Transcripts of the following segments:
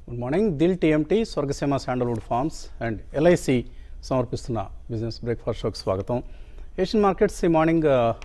Good morning Dil TMT Swargaseema sandalwood farms and LIC సమర్పిస్తున్న business breakfast షోకి స్వాగతం ఏషియన్ మార్కెట్స్ ఈ మార్నింగ్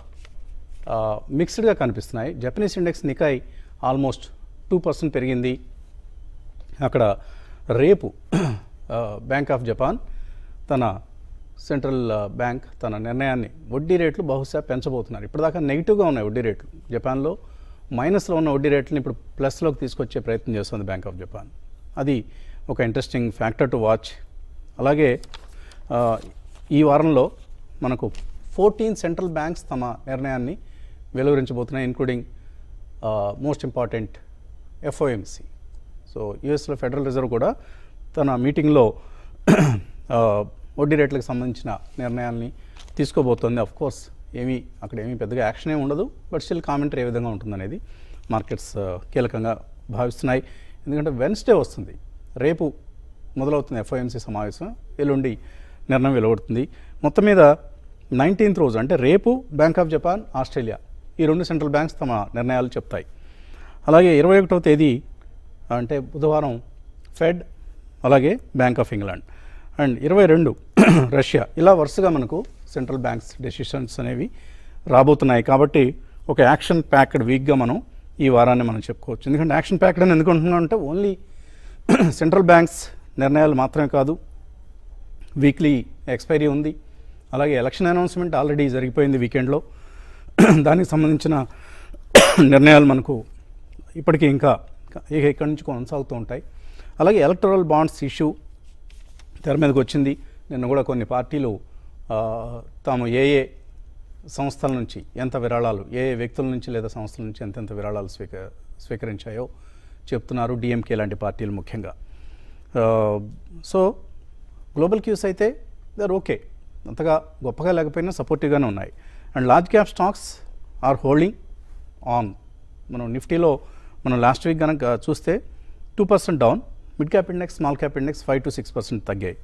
మిక్స్డ్గా కనిపిస్తున్నాయి Japanese index Nikkei almost two percent పెరిగింది అక్కడ రేపు బ్యాంక్ ఆఫ్ జపాన్ తన సెంట్రల్ బ్యాంక్ తన నిర్ణయాన్ని వడ్డీ రేట్లు బహుశా పెంచబోతున్నారు ఇప్పటిదాకా నెగిటివ్గా ఉన్నాయి వడ్డీ రేట్లు జపాన్లో మైనస్లో ఉన్న వడ్డీ రేట్లను ఇప్పుడు ప్లస్లోకి తీసుకొచ్చే ప్రయత్నం చేస్తుంది బ్యాంక్ ఆఫ్ జపాన్ అది ఒక ఇంట్రెస్టింగ్ ఫ్యాక్టర్ టు వాచ్ అలాగే ఆ, ఈ వారంలో మనకు ఫోర్టీన్ సెంట్రల్ బ్యాంక్స్ తమ నిర్ణయాన్ని వెలువరించబోతున్నాయి including most important FOMC so యుఎస్లో ఫెడరల్ రిజర్వ్ కూడా తన మీటింగ్లో ఆ, వడ్డీ రేట్లకు సంబంధించిన నిర్ణయాల్ని తీసుకోబోతోంది అఫ్ కోర్స్ ఏమీ అక్కడ ఏమీ పెద్దగా యాక్షన్ ఏమి ఉండదు బట్ స్టిల్ కామెంటరీ ఏ విధంగా ఉంటుందనేది మార్కెట్స్ ఆ, కీలకంగా భావిస్తున్నాయి ఎందుకంటే వెన్స్డే వస్తుంది రేపు మొదలవుతుంది ఎఫ్ఓఎంసీ సమావేశం ఎల్లుండి నిర్ణయం వెలువడుతుంది మొత్తం మీద నైన్టీన్త్ రోజు అంటే రేపు బ్యాంక్ ఆఫ్ జపాన్ ఆస్ట్రేలియా ఈ రెండు సెంట్రల్ బ్యాంక్స్ తమ నిర్ణయాలు చెప్తాయి అలాగే ఇరవై ఒకటవ తేదీ అంటే బుధవారం ఫెడ్ అలాగే బ్యాంక్ ఆఫ్ ఇంగ్లాండ్ అండ్ ఇరవై రెండు రష్యా ఇలా వరుసగా మనకు సెంట్రల్ బ్యాంక్స్ డెసిషన్స్ అనేవి రాబోతున్నాయి కాబట్టి ఒక యాక్షన్ ప్యాక్డ్ వీక్గా మనం ఈ వారాన్ని మనం చెప్పుకోవచ్చు ఎందుకంటే యాక్షన్ ప్యాక్డ్ అని ఎందుకు అంటున్నాం అంటే ఓన్లీ సెంట్రల్ బ్యాంక్స్ నిర్ణయాలు మాత్రమే కాదు వీక్లీ ఎక్స్పైరీ ఉంది అలాగే ఎలక్షన్ అనౌన్స్మెంట్ ఆల్రెడీ జరిగిపోయింది వీకెండ్లో దానికి సంబంధించిన నిర్ణయాలు మనకు ఇప్పటికీ ఇంకా ఇక ఇక్కడి నుంచి కొనసాగుతూ ఉంటాయి అలాగే ఎలక్టరల్ బాండ్స్ ఇష్యూ తెర మీదకి వచ్చింది నిన్న కూడా కొన్ని పార్టీలు ఆ, తాము ఏ ఏ సంస్థల నుంచి ఎంత విరాళాలు ఏ ఏ వ్యక్తుల నుంచి లేదా సంస్థల నుంచి ఎంతెంత విరాళాలు స్వీక స్వీకరించాయో చెప్తున్నారు డిఎంకే లాంటి పార్టీలు ముఖ్యంగా సో గ్లోబల్ క్యూస్ అయితే దర్ ఓకే అంతగా గొప్పగా లేకపోయినా సపోర్టివ్గానే ఉన్నాయి and large cap stocks are holding on మనం నిఫ్టీలో మనం లాస్ట్ వీక్ కనుక చూస్తే two percent down mid cap index small cap index five to six percent తగ్గాయి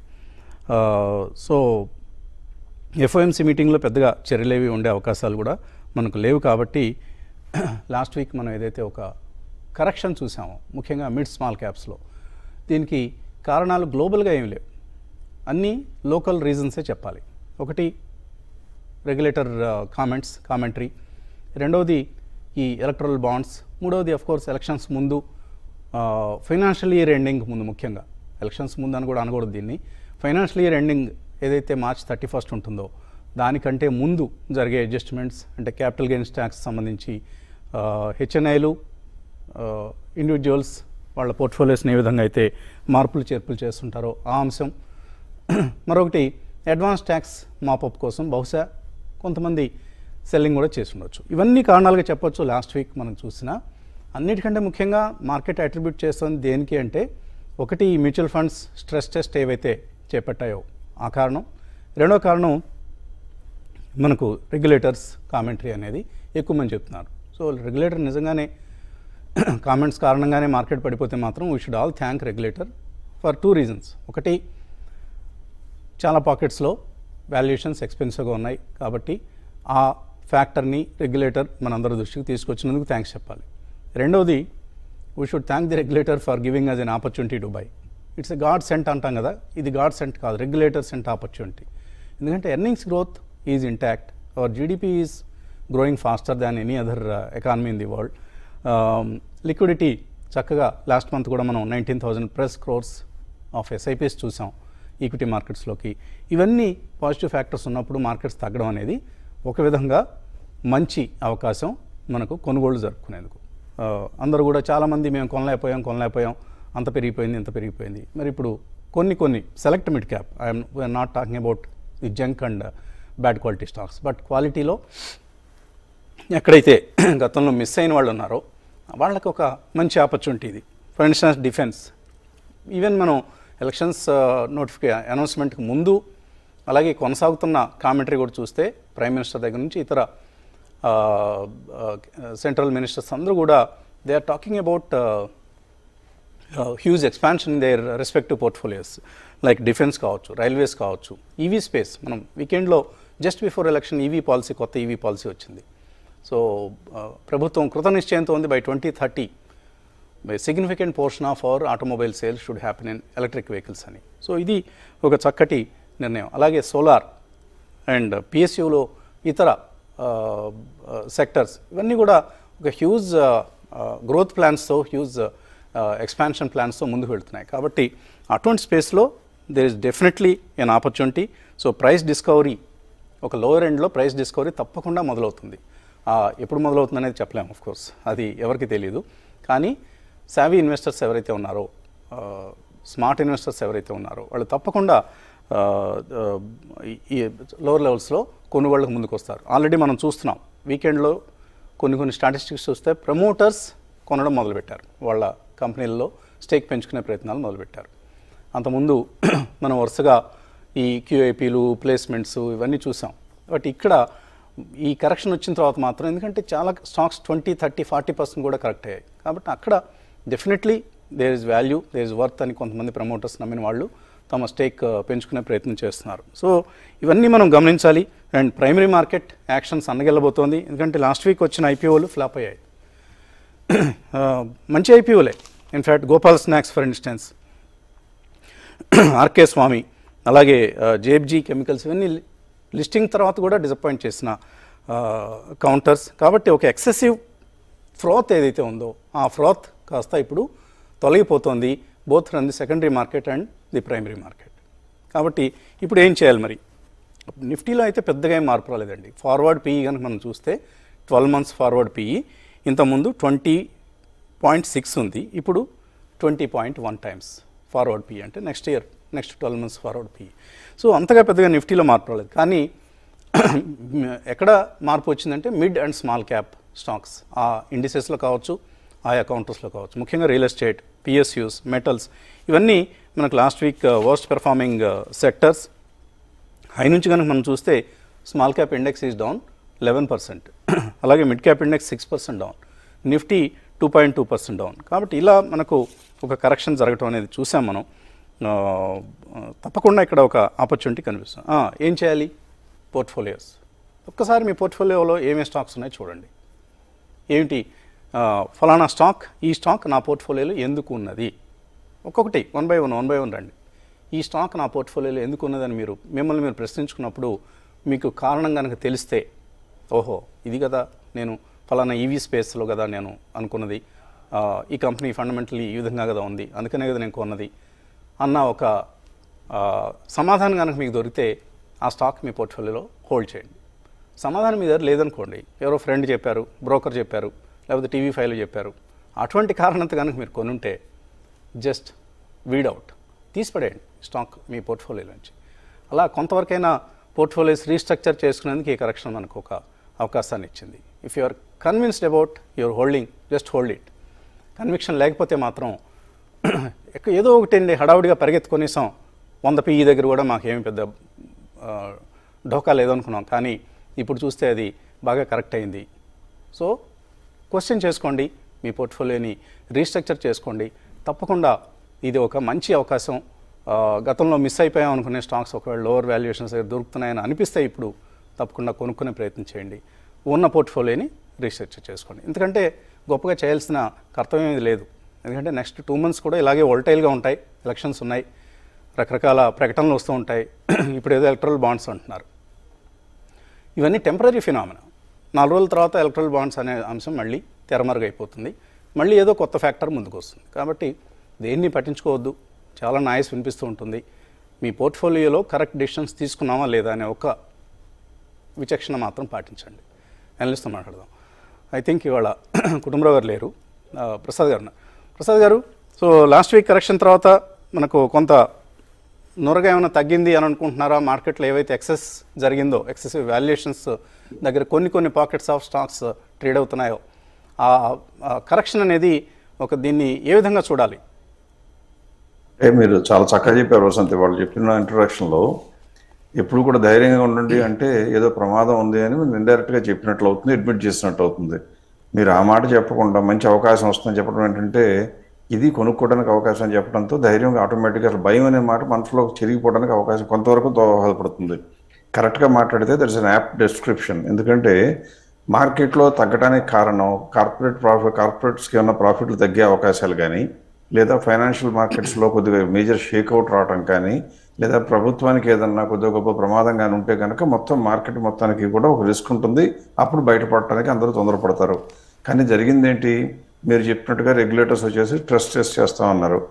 సో ఎఫ్ఓఎంసీ మీటింగ్లో పెద్దగా చర్యలేవి ఉండే అవకాశాలు కూడా మనకు లేవు కాబట్టి లాస్ట్ వీక్ మనం ఏదైతే ఒక కరెక్షన్ చూసామో ముఖ్యంగా మిడ్ స్మాల్ క్యాప్స్లో దీనికి కారణాలు గ్లోబల్గా ఏమి లేవు అన్నీ లోకల్ రీజన్సే చెప్పాలి ఒకటి రెగ్యులేటర్ కామెంట్స్ కామెంటరీ రెండవది ఈ ఎలక్ట్రల్ బాండ్స్ మూడవది అఫ్ కోర్స్ ఎలక్షన్స్ ముందు ఫైనాన్షియల్ ఇయర్ ఎండింగ్ ముందు ముఖ్యంగా ఎలక్షన్స్ ముందు అని కూడా అనకూడదు దీన్ని ఫైనాన్షియల్ ఇయర్ ఎండింగ్ ఏదైతే మార్చ్ థర్టీ ఫస్ట్ ఉంటుందో దానికంటే ముందు జరిగే అడ్జస్ట్మెంట్స్ అంటే క్యాపిటల్ గెయిన్స్ ట్యాక్స్ సంబంధించి హెచ్ఎన్ఐలు ఇండివిజువల్స్ వాళ్ళ పోర్ట్ఫోలియోస్ని ఏ విధంగా అయితే మార్పులు చేర్పులు చేస్తుంటారో ఆ అంశం మరొకటి అడ్వాన్స్ ట్యాక్స్ మాపప్ కోసం బహుశా కొంతమంది సెల్లింగ్ కూడా చేసి ఉండొచ్చు ఇవన్నీ కారణాలుగా చెప్పొచ్చు లాస్ట్ వీక్ మనం చూసినా అన్నిటికంటే ముఖ్యంగా మార్కెట్ అట్రిబ్యూట్ చేస్తుంది దేనికి అంటే ఒకటి ఈ మ్యూచువల్ ఫండ్స్ స్ట్రెస్ టెస్ట్ ఏవైతే చేపట్టాయో ఆ కారణం రెండో కారణం మనకు రెగ్యులేటర్స్ కామెంటరీ అనేది ఎక్కువ మంది చెప్తున్నారు సో రెగ్యులేటర్ నిజంగానే కామెంట్స్ కారణంగానే మార్కెట్ పడిపోతే మాత్రం we should all thank regulator for two reasons ఒకటి చాలా పాకెట్స్లో వాల్యుయేషన్స్ ఎక్స్పెన్సివ్గా ఉన్నాయి కాబట్టి ఆ ఫ్యాక్టర్ని రెగ్యులేటర్ మనందరి దృష్టికి తీసుకొచ్చినందుకు థ్యాంక్స్ చెప్పాలి రెండవది we should thank the regulator for giving us an opportunity to buy it's a god sent అంటాం కదా ఇది గాడ్ సెంట్ కాదు రెగ్యులేటర్ సెంట్ ఆపర్చునిటీ ఎందుకంటే earnings growth is intact our GDP is growing faster than any other economy in the world liquidity చక్కగా last month కూడా మనం nineteen thousand plus crores of SIPs చూసాం equity మార్కెట్స్లోకి ఇవన్నీ పాజిటివ్ ఫ్యాక్టర్స్ ఉన్నప్పుడు markets తగ్గడం అనేది ఒక విధంగా మంచి అవకాశం మనకు కొనుగోళ్లు జరుపుకునేందుకు ఆ, అందరూ కూడా చాలామంది మేము కొనలేకపోయాం కొనలేకపోయాం అంత పెరిగిపోయింది ఇంత పెరిగిపోయింది మరి ఇప్పుడు కొన్ని కొన్ని select mid cap I'm we're not talking about the junk and bad quality stocks but క్వాలిటీలో ఎక్కడైతే గతంలో మిస్ అయిన వాళ్ళు ఉన్నారో వాళ్ళకి ఒక మంచి ఆపర్చునిటీ ఇది ఫర్ ఇన్స్టెన్స్ డిఫెన్స్ ఈవెన్ మనం ఎలక్షన్స్ నోటిఫికే అనౌన్స్మెంట్కి ముందు అలాగే కొనసాగుతున్న కామెంటరీ కూడా చూస్తే ప్రైమ్ మినిస్టర్ దగ్గర నుంచి ఇతర సెంట్రల్ మినిస్టర్స్ అందరూ కూడా they are talking about huge expansion in their respective portfolios like defence కావచ్చు రైల్వేస్ కావచ్చు ఈవీ స్పేస్ మనం వీకెండ్లో just before election EV policy కొత్త ఈవీ పాలసీ వచ్చింది సో ప్రభుత్వం కృత నిశ్చయంతో ఉంది by twenty thirty significant portion of our automobile sales should happen in electric vehicles అని సో ఇది ఒక చక్కటి నిర్ణయం అలాగే సోలార్ అండ్ పిఎస్యులో ఇతర సెక్టర్స్ ఇవన్నీ కూడా ఒక హ్యూజ్ గ్రోత్ ప్లాన్స్తో హ్యూజ్ ఎక్స్పాన్షన్ ప్లాన్స్తో ముందుకు వెళ్తున్నాయి కాబట్టి అటువంటి స్పేస్లో there is definitely an opportunity so price discovery ఒక లోవర్ ఎండ్లో ప్రైస్ డిస్కవరీ తప్పకుండా మొదలవుతుంది ఆ, ఎప్పుడు మొదలవుతుంది అనేది చెప్పలేము ఆఫ్ కోర్స్ అది ఎవరికి తెలియదు కానీ సావీ ఇన్వెస్టర్స్ ఎవరైతే ఉన్నారో స్మార్ట్ ఇన్వెస్టర్స్ ఎవరైతే ఉన్నారో వాళ్ళు తప్పకుండా ఆ, ఆ, ఈ- ఈ లోవర్ లెవెల్స్లో కొనుగోళ్ళకు ముందుకు వస్తారు ఆల్రెడీ మనం చూస్తున్నాం వీకెండ్లో కొన్ని కొన్ని స్టాటిస్టిక్స్ చూస్తే ప్రమోటర్స్ కొనడం మొదలుపెట్టారు వాళ్ళ కంపెనీల్లో స్టేక్ పెంచుకునే ప్రయత్నాలు మొదలుపెట్టారు అంతకుముందు మనం వరుసగా ఈ క్యూఐపీలు ప్లేస్మెంట్స్ ఇవన్నీ చూసాం బట్ ఇక్కడ ఈ కరెక్షన్ వచ్చిన తర్వాత మాత్రం ఎందుకంటే చాలా stocks twenty thirty forty percent కూడా కరెక్ట్ అయ్యాయి కాబట్టి అక్కడ definitely there is value there is worth అని కొంతమంది ప్రమోటర్స్ నమ్మిన వాళ్ళు తమ స్టేక్ పెంచుకునే ప్రయత్నం చేస్తున్నారు సో ఇవన్నీ మనం గమనించాలి అండ్ ప్రైమరీ మార్కెట్ యాక్షన్స్ అన్నగెళ్ళబోతోంది ఎందుకంటే లాస్ట్ వీక్ వచ్చిన ఐపీఓలు ఫ్లాప్ అయ్యాయి ఆ, మంచి ఐపీఓలే in fact Gopal snacks for instance R K Swamy అలాగే జేబ్జీ కెమికల్స్ ఇవన్నీ లి- లిస్టింగ్ తర్వాత కూడా డిసప్పాయింట్ చేసిన కౌంటర్స్ కాబట్టి ఒక ఎక్సెసివ్ ఫ్రోత్ ఏదైతే ఉందో ఆ ఫ్రోత్ కాస్త ఇప్పుడు తొలగిపోతుంది both from the secondary market and the primary market కాబట్టి ఇప్పుడు ఏం చేయాలి మరి నిఫ్టీలో అయితే పెద్దగా ఏం మార్పు రాలేదండి ఫార్వర్డ్ పీఈ కనుక మనం చూస్తే ట్వెల్వ్ మంత్స్ ఫార్వర్డ్ పీఈ ఇంతకుముందు ట్వంటీ పాయింట్ సిక్స్ ఉంది ఇప్పుడు twenty point one times forward P అంటే next year next twelve months forward P so అంతగా పెద్దగా నిఫ్టీలో మార్పు రాలేదు కానీ ఎక్కడ మార్పు వచ్చిందంటే mid and small cap stocks ఆ ఇండిసెస్లో కావచ్చు ఆయా కౌంటర్స్లో కావచ్చు ముఖ్యంగా రియల్ ఎస్టేట్ పిఎస్యూస్ మెటల్స్ ఇవన్నీ మనకు last week worst performing sectors high నుంచి కనుక మనం చూస్తే small cap index is down eleven percent అలాగే mid cap index six percent down Nifty two point two percent down కాబట్టి ఇలా మనకు ఒక కరెక్షన్ జరగటం అనేది చూసాం మనం ఆ, తప్పకుండా ఇక్కడ ఒక ఆపర్చునిటీ కనిపిస్తుంది ఆ, ఏం చేయాలి పోర్ట్ఫోలియోస్ ఒక్కసారి మీ పోర్ట్ఫోలియోలో ఏమేమి స్టాక్స్ ఉన్నాయో చూడండి ఏమిటి ఆ, ఫలానా స్టాక్ ఈ స్టాక్ నా పోర్ట్ఫోలియోలో ఎందుకు ఉన్నది ఒక్కొక్కటి one by one one by one రండి ఈ స్టాక్ నా పోర్ట్ఫోలియోలో ఎందుకు ఉన్నదని మీరు మిమ్మల్ని మీరు ప్రశ్నించుకున్నప్పుడు మీకు కారణం కనుక తెలిస్తే ఓహో ఇది కదా నేను ఫలానా ఈవీ స్పేస్లో కదా నేను అనుకున్నది ఆ, ఈ కంపెనీ ఫండమెంటలీ ఈ విధంగా కదా ఉంది అందుకనే కదా నేను కొన్నది అన్న ఒక ఆ, సమాధానం కనుక మీకు దొరికితే ఆ స్టాక్ మీ పోర్ట్ఫోలియోలో హోల్డ్ చేయండి సమాధానం మీ దగ్గర లేదనుకోండి ఎవరో ఫ్రెండ్ చెప్పారు బ్రోకర్ చెప్పారు లేకపోతే టీవీ ఫైవ్ చెప్పారు అటువంటి కారణంతో కనుక మీరు కొనుంటే జస్ట్ వీడ్ అవుట్ తీసిపడేయండి స్టాక్ మీ పోర్ట్ఫోలియోలోంచి అలా కొంతవరకైనా పోర్ట్ఫోలియోస్ రీస్ట్రక్చర్ చేసుకునేందుకు ఈ కరెక్షన్ మనకు ఒక అవకాశాన్ని ఇచ్చింది if you are convinced about your holding just hold it conviction లేకపోతే మాత్రం ఎక్క- ఏదో ఒకటి అండి హడావుడిగా పరిగెత్తుకొనేసాం వంద పిఈ దగ్గర కూడా మాకేమి పెద్ద ఆ, ఢోకా లేదనుకున్నాం కానీ ఇప్పుడు చూస్తే అది బాగా కరెక్ట్ అయింది సో క్వశ్చన్ చేసుకోండి మీ పోర్ట్ఫోలియోని రీస్ట్రక్చర్ చేసుకోండి తప్పకుండా ఇది ఒక మంచి అవకాశం ఆ, గతంలో మిస్ అయిపోయాం అనుకునే స్టాక్స్ ఒకవేళ లోవర్ వాల్యుయేషన్స్ దగ్గర దొరుకుతున్నాయని అనిపిస్తే ఇప్పుడు తప్పకుండా కొనుక్కునే ప్రయత్నం చేయండి ఉన్న పోర్ట్ఫోలియోని రీస్ట్రక్చర్ చేసుకోండి ఎందుకంటే గొప్పగా చేయాల్సిన కర్తవ్యం ఇది లేదు ఎందుకంటే నెక్స్ట్ టూ మంత్స్ కూడా ఇలాగే వోల్టైల్గా ఉంటాయి ఎలక్షన్స్ ఉన్నాయి రకరకాల ప్రకటనలు వస్తూ ఉంటాయి ఇప్పుడు ఏదో ఎలక్ట్రల్ బాండ్స్ అంటున్నారు ఇవన్నీ టెంపరీ ఫినామినా నాలుగు రోజుల తర్వాత ఎలక్ట్రల్ బాండ్స్ అనే అంశం మళ్ళీ తెరమరుగైపోతుంది మళ్ళీ ఏదో కొత్త ఫ్యాక్టర్ ముందుకు వస్తుంది కాబట్టి దేన్ని పట్టించుకోవద్దు చాలా నాయిస్ వినిపిస్తూ ఉంటుంది మీ పోర్ట్ఫోలియోలో కరెక్ట్ డిసిషన్స్ తీసుకున్నామా లేదా అనే ఒక విచక్షణ మాత్రం పాటించండి అనలిస్ట్తో మాట్లాడదాం ఐ థింక్ ఇవాళ కుటుంబరావు గారు లేరు ఆ, ప్రసాద్ గారు ఉన్నారు. ప్రసాద్ గారు సో లాస్ట్ వీక్ కరెక్షన్ తర్వాత మనకు కొంత నొరగా ఏమైనా తగ్గింది అని అనుకుంటున్నారా మార్కెట్లో ఏవైతే ఎక్సెస్ జరిగిందో ఎక్సెసివ్ వాల్యుయేషన్స్ దగ్గర కొన్ని కొన్ని పాకెట్స్ ఆఫ్ స్టాక్స్ ట్రేడ్ అవుతున్నాయో ఆ కరెక్షన్ అనేది ఒక దీన్ని ఏ విధంగా చూడాలి అంటే మీరు చాలా చక్కగా చెప్పారు వసంతి వాళ్ళు చెప్పిన ఇంట్రొడక్షన్లో ఎప్పుడు కూడా ధైర్యంగా ఉండండి అంటే ఏదో ప్రమాదం ఉంది అని మీరు ఇండైరెక్ట్గా చెప్పినట్లు అవుతుంది అడ్మిట్ చేసినట్టు అవుతుంది మీరు ఆ మాట చెప్పకుండా మంచి అవకాశం వస్తుందని చెప్పడం ఏంటంటే ఇది కొనుక్కోవడానికి అవకాశం అని చెప్పడంతో ధైర్యంగా ఆటోమేటిక్గా అసలు భయం అనే మాట మనసులో చెరిగిపోవడానికి అవకాశం కొంతవరకు దోహదపడుతుంది కరెక్ట్గా మాట్లాడితే there is an app description ఎందుకంటే మార్కెట్లో తగ్గడానికి కారణం కార్పొరేట్ ప్రాఫిట్ కార్పొరేట్స్కి ఏమైనా ప్రాఫిట్లు తగ్గే అవకాశాలు కానీ లేదా ఫైనాన్షియల్ మార్కెట్స్లో కొద్దిగా మేజర్ షేక్అవుట్ రావడం కానీ లేదా ప్రభుత్వానికి ఏదన్నా కొద్దిగా గొప్ప ప్రమాదం కానీ ఉంటే కనుక మొత్తం మార్కెట్ మొత్తానికి కూడా ఒక రిస్క్ ఉంటుంది అప్పుడు బయటపడటానికి అందరూ తొందరపడతారు కానీ జరిగింది ఏంటి మీరు చెప్పినట్టుగా రెగ్యులేటర్స్ వచ్చేసి స్ట్రెస్ టెస్ట్ చేస్తా ఉన్నారు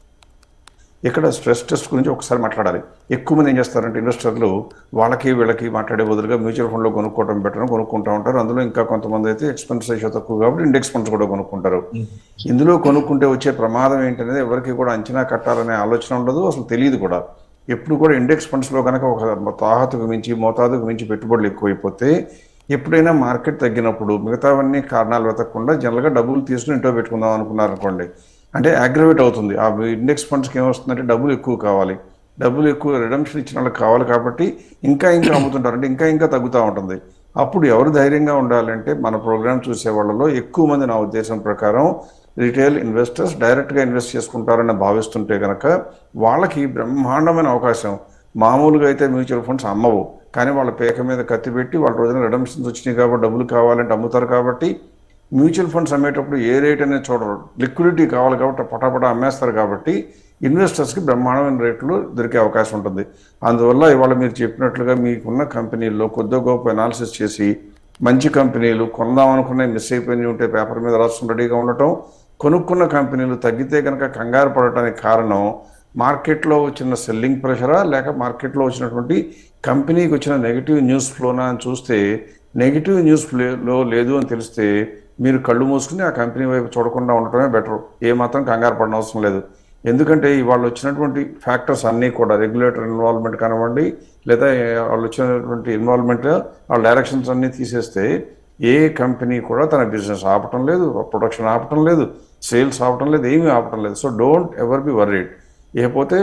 ఇక్కడ స్ట్రెస్ టెస్ట్ గురించి ఒకసారి మాట్లాడాలి ఎక్కువ మంది ఏం చేస్తారంటే ఇన్వెస్టర్లు వాళ్ళకి వీళ్ళకి మాట్లాడే బదులుగా మ్యూచువల్ ఫండ్లో కొనుక్కోవడం బెటర్ కొనుక్కుంటూ ఉంటారు అందులో ఇంకా కొంతమంది అయితే ఎక్స్పెన్స్ రేషియో తక్కువ కాబట్టి ఇండెక్స్ ఫండ్స్ కూడా కొనుక్కుంటారు ఇందులో కొనుక్కుంటే వచ్చే ప్రమాదం ఏంటనేది ఎవరికి కూడా అంచనా కట్టాలనే ఆలోచన ఉండదు అసలు తెలియదు కూడా ఎప్పుడు కూడా ఇండెక్స్ ఫండ్స్లో కనుక ఒక తాహతుకు మించి మోతాదుకు మించి పెట్టుబడులు ఎక్కువైపోతే ఎప్పుడైనా మార్కెట్ తగ్గినప్పుడు మిగతావన్నీ కారణాలు వెతకకుండా జనరల్గా డబ్బులు తీసుకుని ఇంట్లో పెట్టుకుందాం అనుకున్నారు అనుకోండి అంటే అగ్రవేట్ అవుతుంది ఆ ఇండెక్స్ ఫండ్స్కి ఏమొస్తుందంటే డబ్బులు ఎక్కువ కావాలి డబ్బులు ఎక్కువ రిడమ్షన్ ఇచ్చిన వాళ్ళకి కావాలి కాబట్టి ఇంకా ఇంకా అమ్ముతుంటారు అంటే ఇంకా ఇంకా తగ్గుతూ ఉంటుంది అప్పుడు ఎవరు ధైర్యంగా ఉండాలంటే మన ప్రోగ్రామ్ చూసే వాళ్ళలో ఎక్కువ మంది నా ఉద్దేశం ప్రకారం రిటైల్ ఇన్వెస్టర్స్ డైరెక్ట్గా ఇన్వెస్ట్ చేసుకుంటారని భావిస్తుంటే కనుక వాళ్ళకి బ్రహ్మాండమైన అవకాశం మామూలుగా అయితే మ్యూచువల్ ఫండ్స్ అమ్మవు కానీ వాళ్ళ పేక మీద కత్తి పెట్టి వాళ్ళ రోజున రిడమ్షన్స్ వచ్చినాయి కాబట్టి డబ్బులు కావాలంటే అమ్ముతారు కాబట్టి మ్యూచువల్ ఫండ్స్ అమ్మేటప్పుడు ఏ రేట్ అనేది చూడరు లిక్విడిటీ కావాలి కాబట్టి పటాపట అమ్మేస్తారు కాబట్టి ఇన్వెస్టర్స్కి బ్రహ్మాండమైన రేట్లు దొరికే అవకాశం ఉంటుంది అందువల్ల ఇవాళ మీరు చెప్పినట్లుగా మీకున్న కంపెనీల్లో కొద్ది గొప్ప అనాలిసిస్ చేసి మంచి కంపెనీలు కొందాం అనుకునే మిస్ అయిపోయినవి ఉంటే పేపర్ మీద రాసుకుని రెడీగా ఉండటం కొనుక్కున్న కంపెనీలు తగ్గితే కనుక కంగారు పడటానికి కారణం మార్కెట్లో వచ్చిన సెల్లింగ్ ప్రెషరా లేక మార్కెట్లో వచ్చినటువంటి కంపెనీకి వచ్చిన నెగిటివ్ న్యూస్ ఫ్లోనా అని చూస్తే నెగిటివ్ న్యూస్ ఫ్లో లేదు అని తెలిస్తే మీరు కళ్ళు మూసుకుని ఆ కంపెనీ వైపు చూడకుండా ఉండటమే బెటర్ ఏ మాత్రం కంగారు పడిన అవసరం లేదు ఎందుకంటే ఇవాళ వచ్చినటువంటి ఫ్యాక్టర్స్ అన్నీ కూడా రెగ్యులేటర్ ఇన్వాల్వ్మెంట్ కానివ్వండి లేదా వాళ్ళు వచ్చినటువంటి ఇన్వాల్వ్మెంట్ వాళ్ళ డైరెక్షన్స్ అన్నీ తీసేస్తే ఏ కంపెనీ కూడా తన బిజినెస్ ఆపటం లేదు ప్రొడక్షన్ ఆపటం లేదు సేల్స్ ఆపటం లేదు ఏమీ ఆపటం లేదు so don't ever be worried ఇకపోతే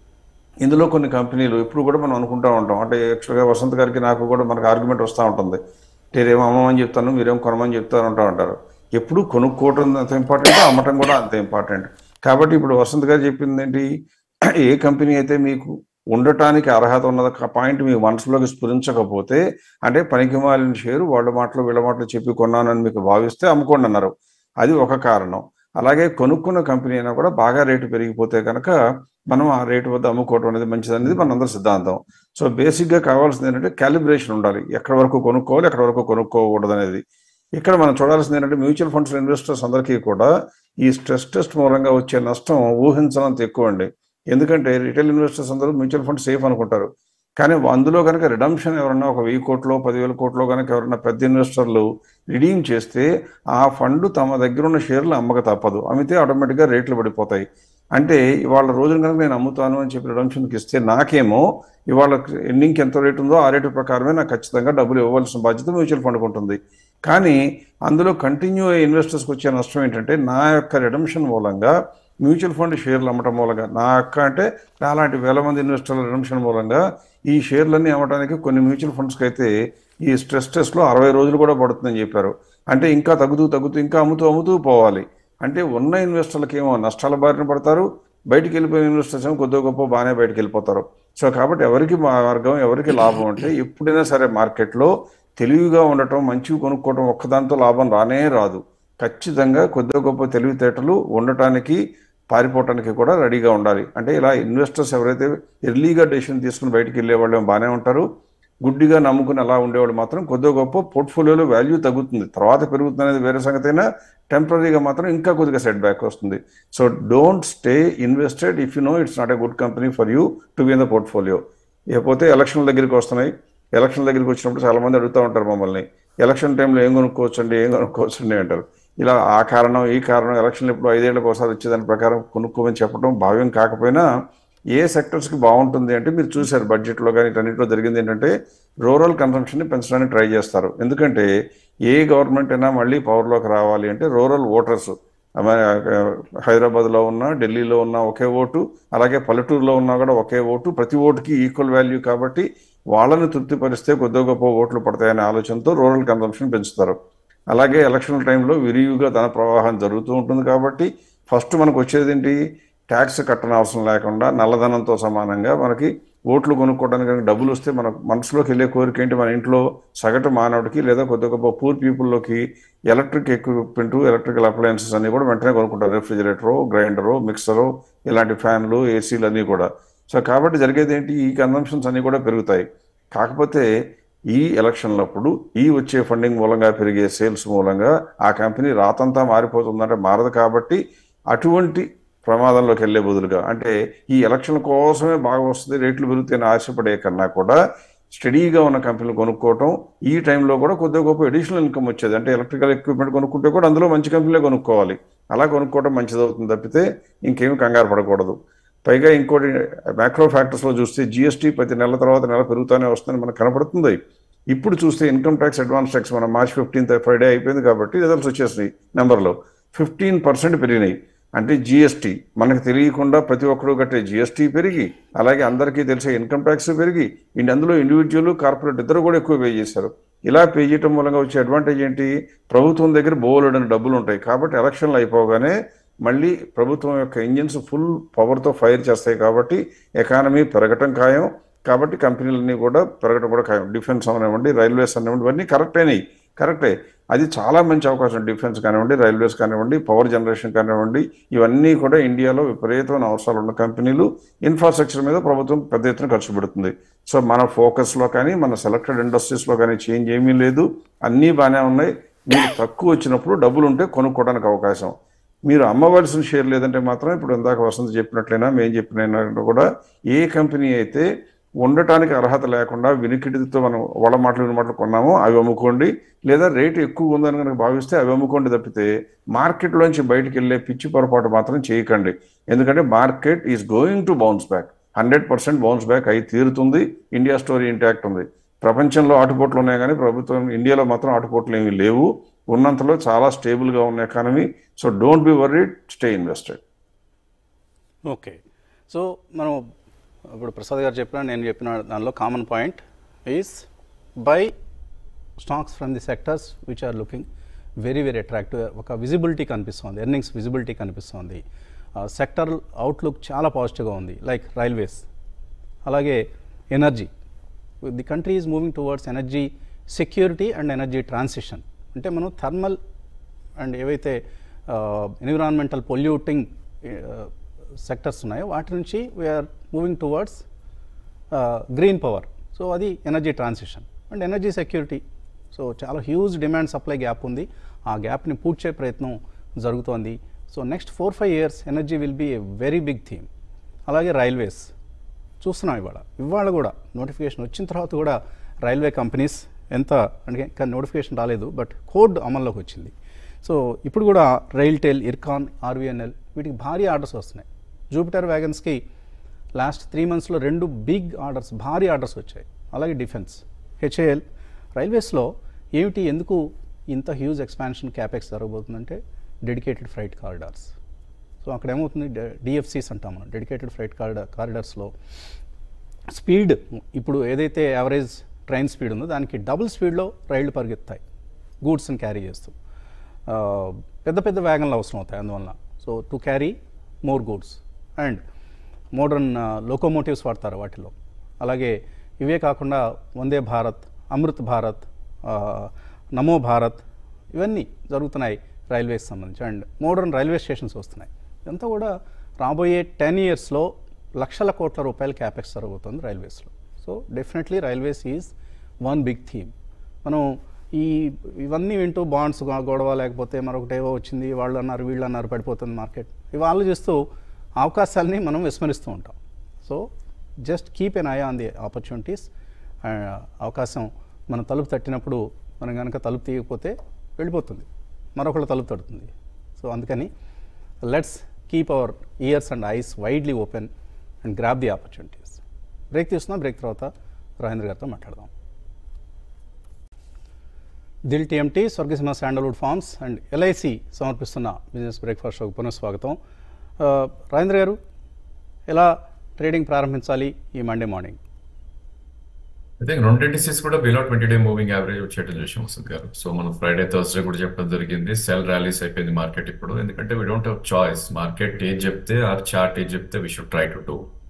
ఇందులో కొన్ని కంపెనీలు ఇప్పుడు కూడా మనం అనుకుంటా ఉంటాం అంటే యాక్చువల్గా వసంత్ గారికి నాకు కూడా మనకు ఆర్గ్యుమెంట్ వస్తూ ఉంటుంది నేనేమో అమ్మమని చెప్తాను మీరేమో కొనమని చెప్తాను అంటూ ఉంటారు ఎప్పుడు కొనుక్కోవడం అంత ఇంపార్టెంట్ అమ్మటం కూడా అంత ఇంపార్టెంట్ కాబట్టి ఇప్పుడు వసంత్ గారు చెప్పింది ఏంటి ఏ కంపెనీ అయితే మీకు ఉండటానికి అర్హత ఉన్నది ఆ పాయింట్ మీ మనసులోకి స్ఫురించకపోతే అంటే పనికి మాలిన షేరు వాళ్ళ మాటలు వీళ్ళ మాటలు చెప్పి కొన్నానని మీకు భావిస్తే అమ్ముకోండి అన్నారు అది ఒక కారణం అలాగే కొనుక్కున్న కంపెనీ అయినా కూడా బాగా రేటు పెరిగిపోతే కనుక మనం ఆ రేటు వద్ద అమ్ముకోవడం అనేది మంచిది అనేది మనందరి సిద్ధాంతం సో బేసిక్గా కావాల్సింది ఏంటంటే క్యాలిబ్రేషన్ ఉండాలి ఎక్కడి వరకు కొనుక్కోవాలి ఎక్కడి వరకు కొనుక్కోకూడదు అనేది ఇక్కడ మనం చూడాల్సింది ఏంటంటే మ్యూచువల్ ఫండ్స్ ఇన్వెస్టర్స్ అందరికీ కూడా ఈ స్ట్రెస్ టెస్ట్ మూలంగా వచ్చే నష్టం ఊహించనంత ఎక్కువ అండి ఎందుకంటే రిటైల్ ఇన్వెస్టర్స్ అందరూ మ్యూచువల్ ఫండ్ సేఫ్ అనుకుంటారు కానీ అందులో కనుక రిడమ్షన్ ఎవరన్నా ఒక వెయ్యి కోట్లో పదివేల కోట్లో కనుక ఎవరన్నా పెద్ద ఇన్వెస్టర్లు రిడీమ్ చేస్తే ఆ ఫండ్ తమ దగ్గర ఉన్న షేర్లు అమ్మక తప్పదు అమ్మితే ఆటోమేటిక్గా రేట్లు పడిపోతాయి అంటే ఇవాళ రోజున కనుక నేను అమ్ముతాను అని చెప్పి రిడమ్షన్కి ఇస్తే నాకేమో ఇవాళ ఎండింగ్కి ఎంత రేటు ఉందో ఆ రేటు ప్రకారమే నాకు ఖచ్చితంగా డబ్బులు ఇవ్వవలసిన బాధ్యత మ్యూచువల్ ఫండ్కి ఉంటుంది కానీ అందులో కంటిన్యూ అయ్యే ఇన్వెస్టర్స్కి వచ్చే నష్టం ఏంటంటే నా యొక్క రిడమ్షన్ మూలంగా మ్యూచువల్ ఫండ్ షేర్లు అమ్మటం మూలంగా నా యొక్క అంటే నాలాంటి వేల మంది ఇన్వెస్టర్ల రిడమ్షన్ మూలంగా ఈ షేర్లన్నీ అమ్మటానికి కొన్ని మ్యూచువల్ ఫండ్స్కి అయితే ఈ స్ట్రెస్ టెస్ట్లో అరవై రోజులు కూడా పడుతుందని చెప్పారు అంటే ఇంకా తగ్గుతూ తగ్గుతూ ఇంకా అమ్ముతూ అమ్ముతూ పోవాలి అంటే ఉన్న ఇన్వెస్టర్లకి ఏమో నష్టాల బారిన పడతారు బయటికి వెళ్ళిపోయిన ఇన్వెస్టర్స్ ఏమో కొద్దిగా గొప్ప బాగానే బయటికి వెళ్ళిపోతారు సో కాబట్టి ఎవరికి మార్గం ఎవరికి లాభం అంటే ఎప్పుడైనా సరే మార్కెట్లో తెలివిగా ఉండటం మంచివి కొనుక్కోవటం ఒక్కదాంతో లాభం రానే రాదు ఖచ్చితంగా కొద్దిగా గొప్ప తెలివితేటలు ఉండటానికి పారిపోవటానికి కూడా రెడీగా ఉండాలి అంటే ఇలా ఇన్వెస్టర్స్ ఎవరైతే ఎర్లీగా డెసిషన్ తీసుకుని బయటికి వెళ్ళే వాళ్ళు బాగానే ఉంటారు గుడ్డిగా నమ్ముకుని అలా ఉండేవాళ్ళు మాత్రం కొద్దిగా గొప్ప పోర్ట్ఫోలియోలో వాల్యూ తగ్గుతుంది తర్వాత పెరుగుతుంది అనేది వేరే సంగతి అయినా టెంపరీగా మాత్రం ఇంకా కొద్దిగా సెట్ బ్యాక్ వస్తుంది so don't stay invested if you know it's not a good company for you to be in the portfolio ఇకపోతే ఎలక్షన్ల దగ్గరికి వస్తున్నాయి ఎలక్షన్ దగ్గరికి వచ్చినప్పుడు చాలా మంది అడుగుతూ ఉంటారు మమ్మల్ని ఎలక్షన్ టైంలో ఏం కొనుక్కోవచ్చండి ఏం కొనుక్కోవచ్చండి అంటారు ఇలా ఆ కారణం ఈ కారణం ఎలక్షన్లు ఇప్పుడు ఐదేళ్లకు ఒకసారి వచ్చేదాని ప్రకారం కొనుక్కోమని చెప్పడం భావ్యం కాకపోయినా ఏ సెక్టర్స్కి బాగుంటుంది అంటే మీరు చూశారు బడ్జెట్లో కానీ ఇటన్నిటిలో జరిగింది ఏంటంటే రూరల్ కన్సంప్షన్ని పెంచడానికి ట్రై చేస్తారు ఎందుకంటే ఏ గవర్నమెంట్ అయినా మళ్ళీ పవర్లోకి రావాలి అంటే రూరల్ ఓటర్స్ హైదరాబాద్లో ఉన్న ఢిల్లీలో ఉన్న ఒకే ఓటు అలాగే పల్లెటూరులో ఉన్నా కూడా ఒకే ఓటు ప్రతి ఓటుకి ఈక్వల్ వాల్యూ కాబట్టి వాళ్ళని తృప్తిపరిస్తే కొద్దిగా గొప్ప ఓట్లు పడతాయనే ఆలోచనతో రూరల్ కన్సంప్షన్ పెంచుతారు అలాగే ఎలక్షన్ టైంలో విరివిగా ధన ప్రవాహం జరుగుతూ ఉంటుంది కాబట్టి ఫస్ట్ మనకు వచ్చేది ఏంటి ట్యాక్స్ కట్టనవసరం లేకుండా నల్లధనంతో సమానంగా మనకి ఓట్లు కొనుక్కోవడానికి కనుక డబ్బులు వస్తే మన మనసులోకి వెళ్ళే కోరిక ఏంటి మన ఇంట్లో సగటు మానవుడికి లేదా కొద్ది గొప్ప పూర్ పీపుల్లోకి ఎలక్ట్రిక్ ఎక్విప్మెంట్ ఎలక్ట్రికల్ అప్లయన్సెస్ అన్ని కూడా వెంటనే కొనుక్కుంటారు రెఫ్రిజిరేటరు గ్రైండరు మిక్సరు ఇలాంటి ఫ్యాన్లు ఏసీలు అన్నీ కూడా సో కాబట్టి జరిగేది ఏంటి ఈ కన్సంప్షన్స్ అన్నీ కూడా పెరుగుతాయి కాకపోతే ఈ ఎలక్షన్లప్పుడు ఈ వచ్చే ఫండింగ్ మూలంగా పెరిగే సేల్స్ మూలంగా ఆ కంపెనీ రాతంతా మారిపోతుందంటే మారదు కాబట్టి అటువంటి ప్రమాదంలోకి వెళ్ళే బదులుగా అంటే ఈ ఎలక్షన్ కోసమే బాగా వస్తుంది రేట్లు పెరుగుతాయని ఆశపడే కన్నా కూడా స్టడీగా ఉన్న కంపెనీలు కొనుక్కోవటం ఈ టైంలో కూడా కొద్దిగా గొప్ప అడిషనల్ ఇన్కమ్ వచ్చేది అంటే ఎలక్ట్రికల్ ఎక్విప్మెంట్ కొనుక్కుంటే కూడా అందులో మంచి కంపెనీలే కొనుక్కోవాలి అలా కొనుక్కోవడం మంచిదవుతుంది తప్పితే ఇంకేమి కంగారు పడకూడదు పైగా ఇంకోటి మ్యాక్రో ఫ్యాక్టర్స్లో చూస్తే జిఎస్టీ ప్రతి నెల తర్వాత నెల పెరుగుతూనే వస్తుందని మనకు కనపడుతుంది ఇప్పుడు చూస్తే ఇన్కమ్ ట్యాక్స్ అడ్వాన్స్ ట్యాక్స్ మన మార్చ్ ఫిఫ్టీన్త్ ఫ్రైడే అయిపోయింది కాబట్టి రిజల్ట్స్ వచ్చేసినాయి నెంబర్లో ఫిఫ్టీన్ పర్సెంట్ పెరిగినాయి అంటే జిఎస్టీ మనకు తెలియకుండా ప్రతి ఒక్కరు కట్టే జిఎస్టీ పెరిగి అలాగే అందరికీ తెలిసే ఇన్కమ్ ట్యాక్స్ పెరిగి ఇండి అందులో ఇండివిజువల్ కార్పొరేట్ ఇద్దరు కూడా ఎక్కువ పే చేశారు ఇలా పే చేయటం మూలంగా వచ్చే అడ్వాంటేజ్ ఏంటి ప్రభుత్వం దగ్గర బోలెడని డబ్బులు ఉంటాయి కాబట్టి ఎలక్షన్లు అయిపోగానే మళ్ళీ ప్రభుత్వం యొక్క ఇంజిన్స్ ఫుల్ పవర్తో ఫైర్ చేస్తాయి కాబట్టి ఎకానమీ పెరగటం ఖాయం కాబట్టి కంపెనీలన్నీ కూడా పెరగటం కూడా ఖాయం డిఫెన్స్ అవనివ్వండి రైల్వేస్ అనివ్వండి ఇవన్నీ కరెక్ట్ అయినాయి కరెక్టే అది చాలా మంచి అవకాశం డిఫెన్స్ కానివ్వండి రైల్వేస్ కానివ్వండి పవర్ జనరేషన్ కానివ్వండి ఇవన్నీ కూడా ఇండియాలో విపరీతమైన అవసరాలు ఉన్న కంపెనీలు ఇన్ఫ్రాస్ట్రక్చర్ మీద ప్రభుత్వం పెద్ద ఎత్తున ఖర్చు పెడుతుంది సో మన ఫోకస్లో కానీ మన సెలెక్టెడ్ ఇండస్ట్రీస్లో కానీ చేంజ్ ఏమీ లేదు అన్నీ బాగానే ఉన్నాయి మీకు తక్కువ వచ్చినప్పుడు డబ్బులు ఉంటే కొనుక్కోవడానికి అవకాశం మీరు అమ్మవలసిన షేర్ లేదంటే మాత్రం ఇప్పుడు ఇందాక వసంత చెప్పినట్లయినా మేము చెప్పినైనా కూడా ఏ కంపెనీ అయితే ఉండటానికి అర్హత లేకుండా వినికిడితో మనం వాళ్ళ మాటలు విని మాటలు కొన్నామో అవి అమ్ముకోండి లేదా రేటు ఎక్కువ ఉందని కనుక భావిస్తే అవి అమ్ముకోండి తప్పితే మార్కెట్లోంచి బయటికి వెళ్ళే పిచ్చి పొరపాటు మాత్రం చేయకండి ఎందుకంటే market is going to bounce back hundred percent bounce back అయి తీరుతుంది ఇండియా స్టోరీ ఇంటాక్ట్ ఉంది ప్రపంచంలో ఆటుపోట్లు ఉన్నాయి కానీ ప్రభుత్వం ఇండియాలో మాత్రం ఆటుపోట్లు ఏమీ లేవు ఉన్నంతలో చాలా స్టేబుల్గా ఉన్న economy so don't be worried stay invested okay so మనం ఇప్పుడు ప్రసాద్ గారు చెప్పిన నేను చెప్పిన దానిలో common point is buy stocks from the sectors which are looking very very attractive ఒక విజిబిలిటీ కనిపిస్తుంది ఎర్నింగ్స్ విజిబిలిటీ కనిపిస్తుంది సెక్టర్ అవుట్లుక్ చాలా పాజిటివ్గా ఉంది లైక్ రైల్వేస్ అలాగే energy the country is moving towards energy security and energy transition అంటే మనం thermal and ఏవైతే ఎన్విరాన్మెంటల్ పొల్యూటింగ్ సెక్టర్స్ ఉన్నాయో వాటి నుంచి we're moving towards green power so అది energy transition and energy security so చాలా హ్యూజ్ డిమాండ్ సప్లై గ్యాప్ ఉంది ఆ గ్యాప్ని పూడ్చే ప్రయత్నం జరుగుతోంది so next four five years energy will be a very big theme అలాగే రైల్వేస్ చూస్తున్నాం ఇవాళ ఇవాళ కూడా నోటిఫికేషన్ వచ్చిన తర్వాత కూడా రైల్వే కంపెనీస్ ఎంత అంటే ఇంకా నోటిఫికేషన్ రాలేదు బట్ కోడ్ అమల్లోకి వచ్చింది సో ఇప్పుడు కూడా రైల్టెల్ ఇర్కాన్ ఆర్వీఎన్ఎల్ వీటికి భారీ ఆర్డర్స్ వస్తున్నాయి జూపిటర్ వ్యాగన్స్కి లాస్ట్ త్రీ మంత్స్లో రెండు బిగ్ ఆర్డర్స్ భారీ ఆర్డర్స్ వచ్చాయి అలాగే డిఫెన్స్ హెచ్ఏఎల్ రైల్వేస్లో ఏమిటి ఎందుకు ఇంత హ్యూజ్ ఎక్స్పాన్షన్ క్యాపెక్స్ జరగబోతుందంటే డెడికేటెడ్ ఫ్రైట్ కారిడార్స్ సో అక్కడ ఏమవుతుంది డిఎఫ్సిస్ అంటాం మనం డెడికేటెడ్ ఫ్రైట్ కారిడార్ కారిడార్స్లో స్పీడ్ ఇప్పుడు ఏదైతే యావరేజ్ ట్రైన్ స్పీడ్ ఉందో దానికి డబుల్ స్పీడ్లో రైళ్లు పరిగెత్తాయి గూడ్స్ని క్యారీ చేస్తూ ఆ, పెద్ద పెద్ద వ్యాగన్లు అవసరం అవుతాయి అందువలన so to carry more goods and modern locomotives వాడతారు వాటిలో అలాగే ఇవే కాకుండా వందే భారత్ అమృత్ భారత్ ఆ, నమో భారత్ ఇవన్నీ జరుగుతున్నాయి రైల్వేస్ సంబంధించి అండ్ మోడర్న్ రైల్వే స్టేషన్స్ వస్తున్నాయి ఇదంతా కూడా రాబోయే టెన్ ఇయర్స్లో లక్షల కోట్ల రూపాయల క్యాపెక్స్ జరుగుతుంది రైల్వేస్లో so definitely railways is one big theme మనం ఈ ఇవన్నీ వింటూ బాండ్స్ గొడవ లేకపోతే మరొకటి ఏవో వచ్చింది వాళ్ళు అన్నారు వీళ్ళు అన్నారు పడిపోతుంది మార్కెట్ ఇవి ఆలోచిస్తూ అవకాశాలని మనం విస్మరిస్తూ ఉంటాం so just keep an eye on the opportunities అవకాశం మనం తలుపు తట్టినప్పుడు మనం కనుక తలుపు తీయకపోతే వెళ్ళిపోతుంది మరొకళ్ళు తలుపు తడుతుంది సో అందుకని let's keep our ears and eyes widely open and grab the opportunities break తీసుకుందాం బ్రేక్ తర్వాత రాజేంద్ర గారితో మాట్లాడదాం Dil TMT Swargaseema sandalwood farms and LIC సమర్పిస్తున్న బిజినెస్ బ్రేక్ఫాస్ట్ షోకి పునఃస్వాగతం ఆ, రాజేంద్ర గారు ఎలా ట్రేడింగ్ ప్రారంభించాలి ఈ మండే మార్నింగ్ ఐ థింక్ రెండు ఇండిసెస్ కూడా below twenty day moving average వచ్చేట్టు చూసాం వసంత్ గారు సో మనం ఫ్రైడే థర్స్డే కూడా చెప్పడం జరిగింది సెల్ ర్యాలీస్ అయిపోయింది మార్కెట్ ఇప్పుడు ఎందుకంటే we don't have choice market ఏది చెప్తే ఆర్ చార్ట్ ఏది చెప్తే we should try to do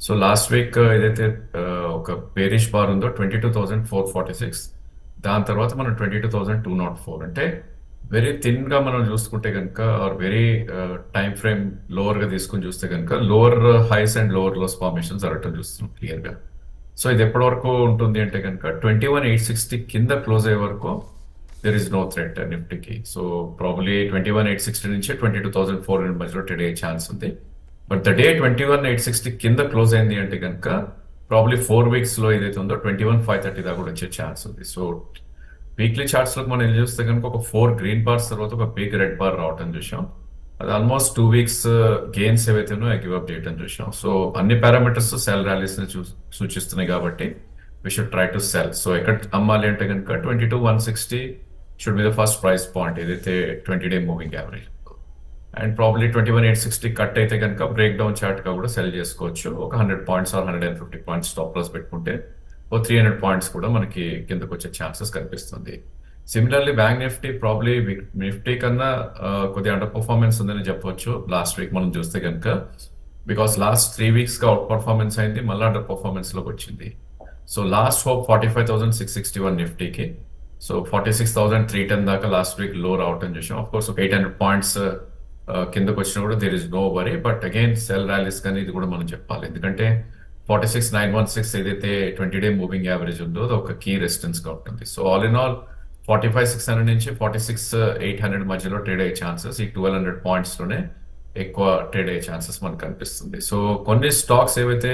so last week ఏదైతే ఆ, ఒక బేరిష్ బార్ ఉందో twenty two thousand four forty six దాని తర్వాత మనం twenty two thousand two not four అంటే వెరీ థిన్ గా మనం చూసుకుంటే కనుక hourly time frame lower గా తీసుకుని చూస్తే కనుక lower highs and lower lows formation జరగటం చూస్తున్నాం క్లియర్ గా సో ఇది ఎప్పటి వరకు ఉంటుంది అంటే కనుక ట్వంటీ వన్ ఎయిట్ సిక్స్టీ కింద క్లోజ్ అయ్యే వరకు దెర్ ఇస్ నో థ్రెట్ నిఫ్టీకి so probably twenty one eight sixty నుంచి twenty two thousand four hundred మధ్యలో ట్రేడ్ అయ్యే ఛాన్స్ ఉంది but the day twenty one eight sixty కింద క్లోజ్ అయింది అంటే కనుక ప్రాబ్లీ ఫోర్ వీక్స్ లో ఏదైతే ఉందో ట్వంటీ వన్ ఫైవ్ థర్టీ దాకా కూడా వచ్చే ఛాన్స్ ఉంది సో వీక్లీ చార్ట్స్ లో మనం చూస్తే కనుక ఒక ఫోర్ గ్రీన్ బార్స్ తర్వాత ఒక బిగ్ రెడ్ బార్ రావటం చూసాం అది ఆల్మోస్ట్ టూ వీక్స్ గెయిన్స్ ఏవైతే ఉన్నాయో గివ్ అప్ చేయటం చూసాం సో అన్ని పారామీటర్స్ సెల్ ర్యాలీస్ ని చూ- సూచిస్తున్నాయి కాబట్టి we should try to sell so ఎక్కడ అమ్మాలి అంటే కనుక twenty two one sixty should be the first price point ఏదైతే twenty day moving average and probably twenty one eight sixty cut అయితే కనుక బ్రేక్ డౌన్ చార్ట్ గా కూడా సెల్ చేసుకోవచ్చు ఒక hundred points or hundred and fifty points stop loss పెట్టుకుంటే ఓ three hundred points కూడా మనకి కిందకు వచ్చే ఛాన్సెస్ కనిపిస్తుంది similarly bank Nifty probably Nifty కన్నా ఆ, కొద్దిగా అండర్ పర్ఫార్మెన్స్ ఉందని చెప్పొచ్చు లాస్ట్ వీక్ మనం చూస్తే కనుక బికాస్ లాస్ట్ త్రీ వీక్స్ గా అవుట్ పర్ఫార్మెన్స్ అయింది మళ్ళీ అండర్ పర్ఫార్మెన్స్ లోకి వచ్చింది so last hope forty five thousand six sixty one నిఫ్టీకి so forty six thousand three ten దాకా లాస్ట్ వీక్ లో రావటం చూసాం ఆఫ్ కోర్స్ ఒక ఎయిట్ హండ్రెడ్ పాయింట్స్ కిందకు వచ్చినా కూడా there is no worry but again sell rallies కానీ ఇది కూడా మనం చెప్పాలి ఎందుకంటే forty six nine one six ఏదైతే ట్వంటీ డే మూవింగ్ యావరేజ్ ఉందో అది ఒక కీ రెసిస్టెన్స్ గా ఉంటుంది so all in all forty five six hundred నుంచి ఫార్టీ సిక్స్ ఎయిట్ హండ్రెడ్ మధ్యలో ట్రేడ్ అయ్యే ఛాన్సెస్ ఈ ట్వెల్వ్ హండ్రెడ్ పాయింట్స్ లోనే ఎక్కువ ట్రేడ్ అయ్యే ఛాన్సెస్ మనకు కనిపిస్తుంది సో కొన్ని స్టాక్స్ ఏవైతే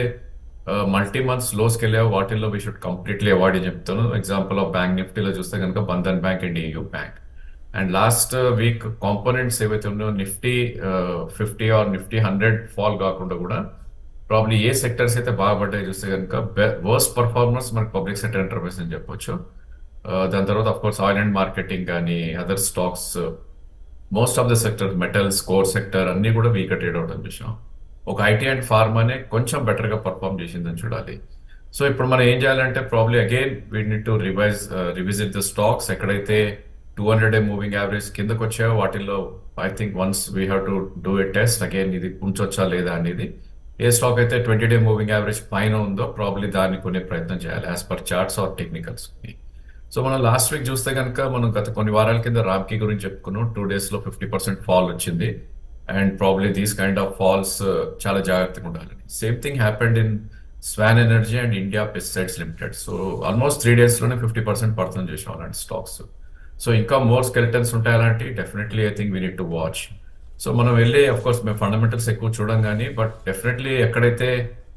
మల్టీ మంత్స్ లోస్కి వెళ్ళాయో వాటిల్లో వీ షుడ్ కంప్లీట్లీ అవాయిడ్ చెప్తాను ఎగ్జాంపుల్ ఆఫ్ బ్యాంక్ నిఫ్టీలో చూస్తే కనుక Bandhan bank and AU bank and last week components ఏవైతే ఉన్నాయో Nifty fifty or Nifty hundred fall కాకుండా కూడా ప్రాబ్లీ ఏ సెక్టర్స్ అయితే బాగుపడ్డాయి చూస్తే కనుక వర్స్ట్ పర్ఫార్మర్స్ మనకి పబ్లిక్ సెక్టర్ ఎంటర్ప్రైజ్ అని చెప్పొచ్చు Uh, దాని తర్వాత of course oil and marketing కానీ other stocks most of the sector metals core sector అన్ని కూడా వీక్ ట్రేడ్ అవడం చూసాం ఒక ఐటీ అండ్ ఫార్మానే కొంచెం బెటర్ గా పర్ఫామ్ చేసిందని చూడాలి సో ఇప్పుడు మనం ఏం చేయాలంటే probably again we need to revise revisit the stocks ఎక్కడైతే two hundred day moving average కిందకు వచ్చాయో వాటిల్లో I think once we have to do a test again ఇది ఉంచొచ్చా లేదా అనేది ఏ స్టాక్ అయితే ట్వంటీ డే మూవింగ్ యావరేజ్ పైన ఉందో ప్రాబ్లీ దాన్ని కొనే ప్రయత్నం చేయాలి as per charts or technicals so మనం లాస్ట్ వీక్ చూస్తే కనుక మనం గత కొన్ని వారాల కింద రామ్కి గురించి చెప్పుకున్నాం టూ డేస్ లో ఫిఫ్టీ పర్సెంట్ ఫాల్ వచ్చింది and probably these kind of falls చాలా జాగ్రత్తగా ఉండాలి same thing happened in Swan Energy and India Pesticides Limited so almost three days లోనే ఫిఫ్టీ పర్సెంట్ పడుతుంది చేసాం అలాంటి స్టాక్స్ సో ఇంకా మోర్ స్కెల్టన్స్ ఉంటాయి అలాంటి definitely I think we need to watch so మనం వెళ్ళి అఫ్ కోర్స్ మేము ఫండమెంటల్స్ ఎక్కువ చూడం కానీ బట్ డెఫినెట్లీ ఎక్కడైతే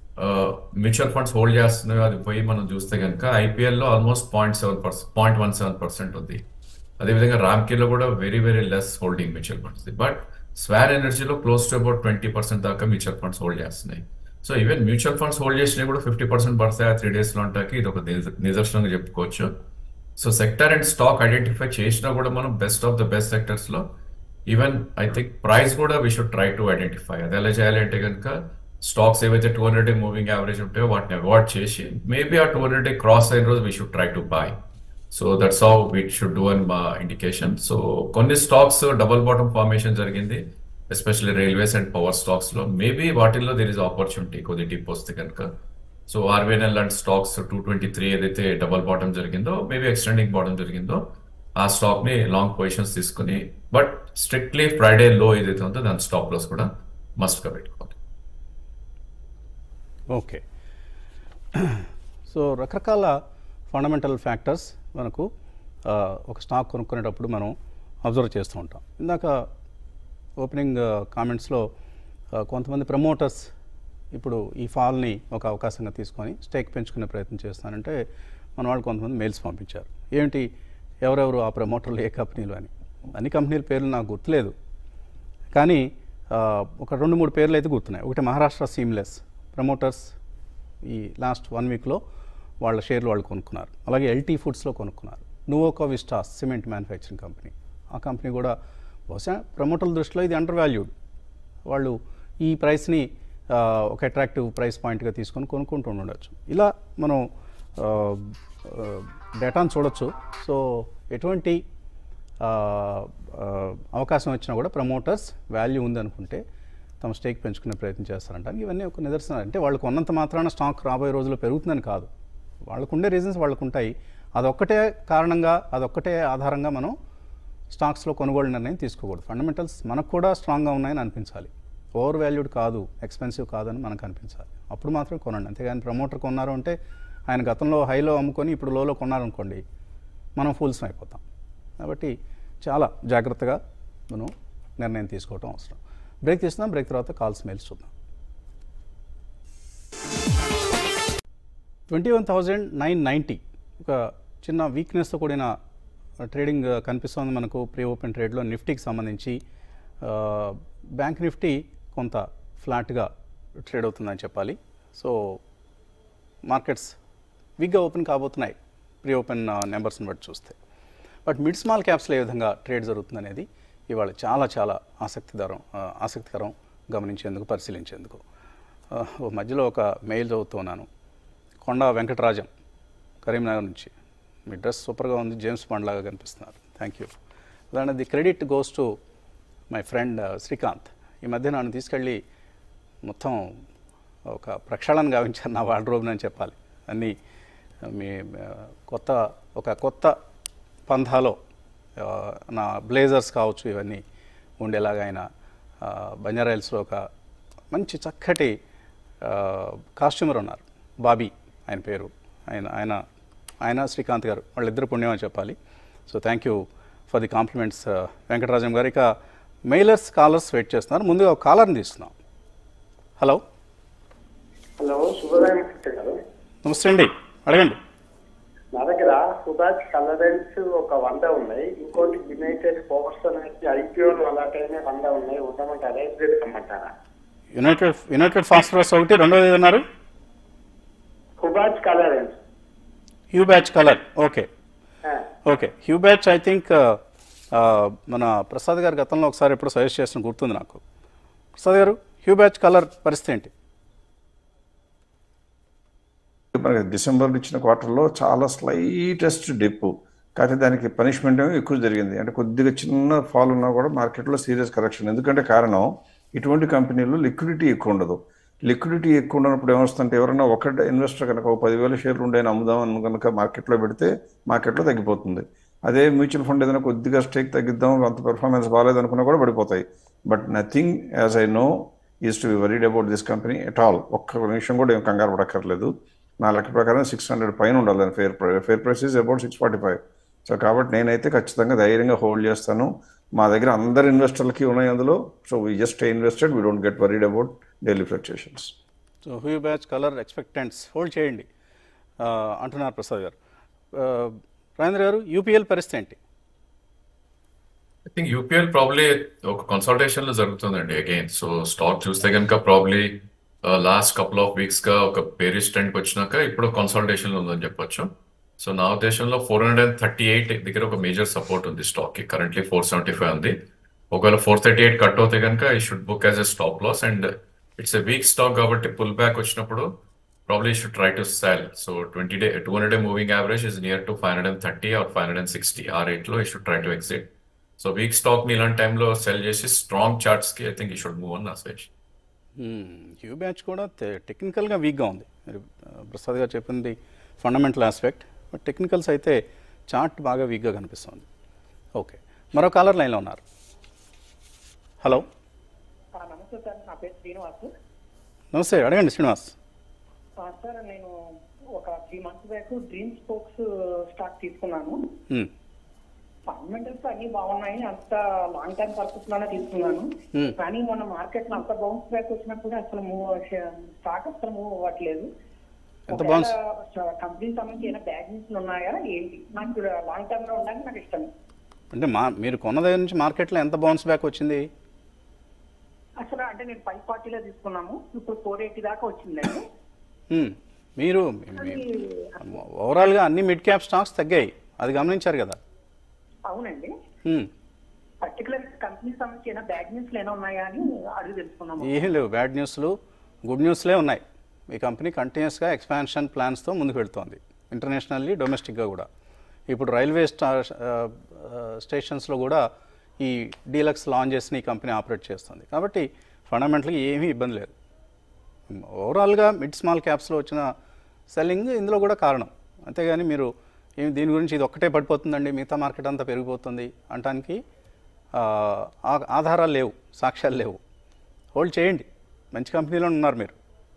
మ్యూచువల్ ఫండ్స్ హోల్డ్ చేస్తున్నాయో అది పోయి మనం చూస్తే కనుక ఐపీఎల్లో almost point seven percent point one seven percent ఉంది అదేవిధంగా రామ్కీలో కూడా very very less holding mutual funds but Swan ఎనర్జీలో close to about twenty percent దాకా మ్యూచువల్ ఫండ్స్ హోల్డ్ చేస్తున్నాయి so even mutual funds hold చేసినవి కూడా ఫిఫ్టీ పర్సెంట్ పడతాయి ఆ త్రీ డేస్ లో ఉంటాకి ఇది ఒక నిద- నిదర్శనంగా చెప్పుకోవచ్చు so sector and stock identify చేసినా కూడా మనం best of the best sectors లో ఈవెన్ ఐ థింక్ ప్రైస్ కూడా we should try to identify అది ఎలా చేయాలి అంటే కనుక స్టాక్స్ ఏవైతే two hundred day moving average ఉంటాయో వాటిని అవాయిడ్ చేసి మేబీ ఆ టూ హండ్రెడ్ డే క్రాస్ అయిన రోజు we should try to buy so that's how we should do అని మా ఇండికేషన్ సో కొన్ని స్టాక్స్ డబుల్ బాటమ్ ఫార్మేషన్ జరిగింది especially railways and power stocks లో మేబీ వాటిల్లో దేర్ ఇస్ ఆపర్చునిటీ కొద్ది టిప్ వస్తే కనుక సో ఆర్వీఎన్ఎల్ లాంటి స్టాక్స్ టూ ట్వంటీ త్రీ ఏదైతే డబల్ బాటమ్ జరిగిందో మేబీ ఎక్స్టెండింగ్ బాటమ్ జరిగిందో ఆ స్టాక్ ని లాంగ్ పొజిషన్స్ తీసుకుని బట్ స్ట్రిక్ట్లీ ఫ్రైడే లో ఏదైతే ఉందో దాని స్టాప్ లాస్ కూడా మస్ట్ గా పెట్టుకోవాలి ఓకే సో రకరకాల ఫండమెంటల్ ఫ్యాక్టర్స్ మనకు ఆ, ఒక స్టాక్ కొనుక్కునేటప్పుడు మనం అబ్జర్వ్ చేస్తూ ఉంటాం ఇందాక ఓపెనింగ్ కామెంట్స్లో కొంతమంది ప్రమోటర్స్ ఇప్పుడు ఈ ఫాల్ని ఒక అవకాశంగా తీసుకొని స్టేక్ పెంచుకునే ప్రయత్నం చేస్తానంటే మన వాళ్ళు కొంతమంది మెయిల్స్ పంపించారు ఏంటి ఎవరెవరు ఆ ప్రమోటర్లు ఏ కంపెనీలు అని అన్ని కంపెనీల పేర్లు నాకు గుర్తులేదు కానీ ఆ, ఒక రెండు మూడు పేర్లు అయితే గుర్తున్నాయి ఒకటి మహారాష్ట్ర సీమ్లెస్ ప్రమోటర్స్ ఈ లాస్ట్ వన్ వీక్లో వాళ్ళ షేర్లు వాళ్ళు కొనుక్కున్నారు అలాగే ఎల్టీ ఫుడ్స్లో కొనుక్కున్నారు Nuvoco Vistas cement manufacturing company ఆ కంపెనీ కూడా బహుశా ప్రమోటర్ల దృష్టిలో ఇది అండర్ వాల్యూడ్ వాళ్ళు ఈ ప్రైస్ని ఆ, ఒక అట్రాక్టివ్ ప్రైస్ పాయింట్గా తీసుకొని కొనుక్కుంటూ ఉండొచ్చు ఇలా మనం ఆ, ఆ, డేటాను చూడొచ్చు సో ఎటువంటి ఆ, ఆ, అవకాశం వచ్చినా కూడా ప్రమోటర్స్ వాల్యూ ఉందనుకుంటే తమ స్టేక్ పెంచుకునే ప్రయత్నం చేస్తారంట ఇవన్నీ ఒక నిదర్శనాలు అంటే వాళ్ళు కొన్నంత మాత్రాన స్టాక్ రాబోయే రోజుల్లో పెరుగుతుందని కాదు వాళ్ళకు ఉండే రీజన్స్ వాళ్ళకు ఉంటాయి అదొక్కటే కారణంగా అదొక్కటే ఆధారంగా మనం స్టాక్స్లో కొనుగోలు నిర్ణయం తీసుకోకూడదు ఫండమెంటల్స్ మనకు కూడా స్ట్రాంగ్గా ఉన్నాయని అనిపించాలి ఓవర్ వాల్యూడ్ కాదు ఎక్స్పెన్సివ్ కాదని మనకు అనిపించాలి అప్పుడు మాత్రమే కొనండి అంతేగాని ప్రమోటర్ కొన్నారు అంటే ఆయన గతంలో హైలో అమ్ముకొని ఇప్పుడు లోలో కొన్నారనుకోండి మనం ఫూల్స్ అయిపోతాం కాబట్టి చాలా జాగ్రత్తగా మనం నిర్ణయం తీసుకోవటం అవసరం బ్రేక్ తీసుకుందాం బ్రేక్ తర్వాత కాల్స్ మెయిల్స్ చూద్దాం twenty one thousand nine ninety ఒక చిన్న వీక్నెస్తో కూడిన ట్రేడింగ్ కనిపిస్తోంది మనకు ప్రీ ఓపెన్ ట్రేడ్లో నిఫ్టీకి సంబంధించి ఆ, బ్యాంక్ నిఫ్టీ కొంత ఫ్లాట్గా ట్రేడ్ అవుతుందని చెప్పాలి సో మార్కెట్స్ వీక్గా ఓపెన్ కాబోతున్నాయి ప్రీ ఓపెన్ నెంబర్స్ని బట్టి చూస్తే బట్ మిడ్ స్మాల్ క్యాప్స్లో ఏ విధంగా ట్రేడ్ జరుగుతుంది అనేది ఇవాళ చాలా చాలా ఆసక్తికరం ఆ, ఆసక్తికరం గమనించేందుకు పరిశీలించేందుకు ఆ, ఓ మధ్యలో ఒక మెయిల్ చదువుతున్నాను కొండ వెంకటరాజం కరీంనగర్ నుంచి మీ డ్రెస్ సూపర్గా ఉంది జేమ్స్ బాండ్ లాగా కనిపిస్తున్నారు థ్యాంక్ యూ అలానే the credit goes to my friend Srikanth ఈ మధ్య నన్ను తీసుకెళ్ళి మొత్తం ఒక ప్రక్షాళన గావించారు నా వార్డ్రోబ్ని అని చెప్పాలి అన్నీ మీ ఆ, కొత్త ఒక కొత్త పంథాలో ఆ, నా బ్లేజర్స్ కావచ్చు ఇవన్నీ ఉండేలాగా ఆయన ఆ, బంజారాయిల్స్లో ఒక మంచి చక్కటి కాస్ట్యూమర్ ఉన్నారు బాబీ ఆయన పేరు ఆయన ఆయన ఆయన శ్రీకాంత్ గారు వాళ్ళిద్దరు పుణ్యం అని చెప్పాలి so thank you for the compliments Venkatarajam garu ఇక మెయిలర్స్ కాలర్స్ వెయిట్ చేస్తున్నారు ముందుగా ఒక కాలర్ని తీస్తున్నాం హలో హలో శుభోదయం కృష్ణ గారు నమస్తే అండి అడగండి నా దగ్గర సుభాష్ కలరెన్స్ ఒక వంద ఉన్నాయి ఇంకోటి యునైటెడ్ పవర్స్ అనేది ఐపీఓలు అలాంటివన్నీ వంద ఉన్నాయి ఉండమంటారా హైబ్రిడ్ కమ్మంటారా యునైటెడ్ యునైటెడ్ ఫాస్ఫరస్ ఒకటి రెండోది ఏదన్నారు సుభాష్ కలరెన్స్ Heubach colour okay okay Heubach I think మన ప్రసాద్ గారు గతంలో ఒకసారి ఎప్పుడు సజెస్ట్ చేసిన గుర్తుంది నాకు ప్రసాద్ గారు హ్యూ బ్యాచ్ కలర్ పరిస్థితి ఏంటి మనకి డిసెంబర్ ఇచ్చిన క్వార్టర్లో చాలా స్లైటెస్ట్ డిప్ కాకపోతే దానికి పనిష్మెంట్ ఏమో ఎక్కువ జరిగింది అంటే కొద్దిగా చిన్న ఫాల్ ఉన్నా కూడా మార్కెట్లో సీరియస్ కరెక్షన్ ఎందుకంటే కారణం ఇటువంటి కంపెనీలు లిక్విడిటీ ఎక్కువ ఉండదు లిక్విడిటీ ఎక్కువ ఉన్నప్పుడు ఏమొస్తుందంటే ఎవరైనా ఒక ఇన్వెస్టర్ కనుక ఒక పదివేల షేర్లు ఉండే అమ్ముదాం అని కనుక మార్కెట్లో పెడితే మార్కెట్లో తగ్గిపోతుంది అదే మ్యూచువల్ ఫండ్ ఏదైనా కొద్దిగా స్టేక్ తగ్గిద్దాం అంత పెర్ఫార్మెన్స్ బాగాలేదు అనుకున్నా కూడా పడిపోతాయి but nothing as I know is to be worried about this company at all ఒక్క నిమిషం కూడా ఏం కంగారు పడక్కర్లేదు నా లెక్క ప్రకారం సిక్స్ హండ్రెడ్ పైన ఉండాలి fair price fair price is about six forty five so కాబట్టి నేనైతే ఖచ్చితంగా ధైర్యంగా హోల్డ్ చేస్తాను మా దగ్గర అందరు ఇన్వెస్టర్లకి ఉన్నాయి అందులో so we just stay invested we don't get worried about daily fluctuations so Heubach colour expectants hold చేయండి ఆ, అంటున్నారు ప్రసాద్ గారు ఆ, రాజేంద్ర గారు యూపీఎల్ పరిస్థితి ఏంటి ఐ థింక్ యూపీఎల్ ప్రాబ్లీ ఒక కన్సల్టేషన్ లో జరుగుతుందండి అగైన్ సో స్టాక్ చూస్తే కనుక probably last couple of weeks గా ఒక పేరిస్ ట్రెండ్ వచ్చినాక ఇప్పుడు కన్సల్టేషన్ లో ఉందని చెప్పొచ్చు సో నా ఉద్దేశంలో four hundred and thirty eight దగ్గర ఒక మేజర్ సపోర్ట్ ఉంది స్టాక్ కి కరెంట్లీ ఫోర్ సెవెంటీ ఫైవ్ ఉంది ఒకవేళ ఫోర్ థర్టీ ఎయిట్ కట్ అవుతే కనుక we should book as a stop loss and it's a weak stock కాబట్టి పుల్ బ్యాక్ వచ్చినప్పుడు probably should try to sell so twenty day two hundred day moving average is near to five hundred and thirty or five hundred and sixty ఆ rate లో we should try to exit so weak stock ని ఇలాంటి టైంలో sell చేసి strong charts కి I think we should move on నా suggestion hue batch కూడా టెక్నికల్గా వీక్గా ఉంది మరి, ఆ, ప్రసాద్ గారు చెప్పింది ఫండమెంటల్ ఆస్పెక్ట్ బట్ టెక్నికల్స్ అయితే చార్ట్ బాగా వీక్గా కనిపిస్తుంది ఓకే మరో కాలర్ లైన్లో ఉన్నారు హలో ఆ, నమస్తే సార్ నా పేరు శ్రీనివాస్ నమస్తే అడగండి శ్రీనివాస్ ఆ, సార్ నేను ఒక three months back dream spokes stock తీసుకున్నాను Hmm. ఫండమెంటల్స్ అన్ని బాగున్నాయి అంత లాంగ్ టర్మ్ పర్పస్ లోనే తీసుకున్నాను Hmm. కానీ మొన్న మార్కెట్ లో అంత బౌన్స్ బ్యాక్ వచ్చినప్పుడు అసలు మూవ్ స్టాక్ అసలు మూవ్ అవ్వట్లేదు ఎంత bounce? కంపెనీ సంబంధించి ఏమైనా బ్యాడ్ న్యూస్ ఉన్నాయా ఏంటి నాకు లాంగ్ టర్మ్ లో ఉండడానికి నాకు ఇష్టం అంటే మా మీరు కొన్న దగ్గర నుంచి మార్కెట్లో ఎంత బౌన్స్ బ్యాక్ వచ్చింది అసలు అంటే నేను ఫైవ్ ఫార్టీలో తీసుకున్నాము ఇప్పుడు ఫోర్ ఎయిటీ దాకా వచ్చిందండి Hmm. మీరు మీ- మీ- ఓవరాల్గా అన్ని మిడ్ క్యాప్ స్టాక్స్ తగ్గాయి అది గమనించారు కదా అవునండి Hmm. పర్టికులర్ కంపెనీ సంబంధించి ఏమైనా బ్యాడ్ న్యూస్ ఏమైనా ఉన్నాయా అని అడిగి తెలుసుకున్నాము ఏం లేవు బ్యాడ్ న్యూస్లు గుడ్ న్యూస్లే ఉన్నాయి ఈ కంపెనీ కంటిన్యూస్గా ఎక్స్పాన్షన్ ప్లాన్స్తో ముందుకు వెళ్తోంది ఇంటర్నేషనల్లీ డొమెస్టిక్గా కూడా ఇప్పుడు రైల్వే స్టా ఆ, స్టేషన్స్లో కూడా ఈ డీలక్స్ లాంచెస్ని ఈ కంపెనీ ఆపరేట్ చేస్తుంది కాబట్టి ఫండమెంటల్గా ఏమీ ఇబ్బంది లేదు ఓవరాల్గా మిడ్ స్మాల్ క్యాప్స్లో వచ్చిన సెల్లింగ్ ఇందులో కూడా కారణం అంతేగాని మీరు ఏమి దీని గురించి ఇది ఒక్కటే పడిపోతుందండి మిగతా మార్కెట్ అంతా పెరిగిపోతుంది అంటానికి ఆ, ఆ- ఆధారాలు లేవు సాక్ష్యాలు లేవు హోల్డ్ చేయండి మంచి కంపెనీలో ఉన్నారు మీరు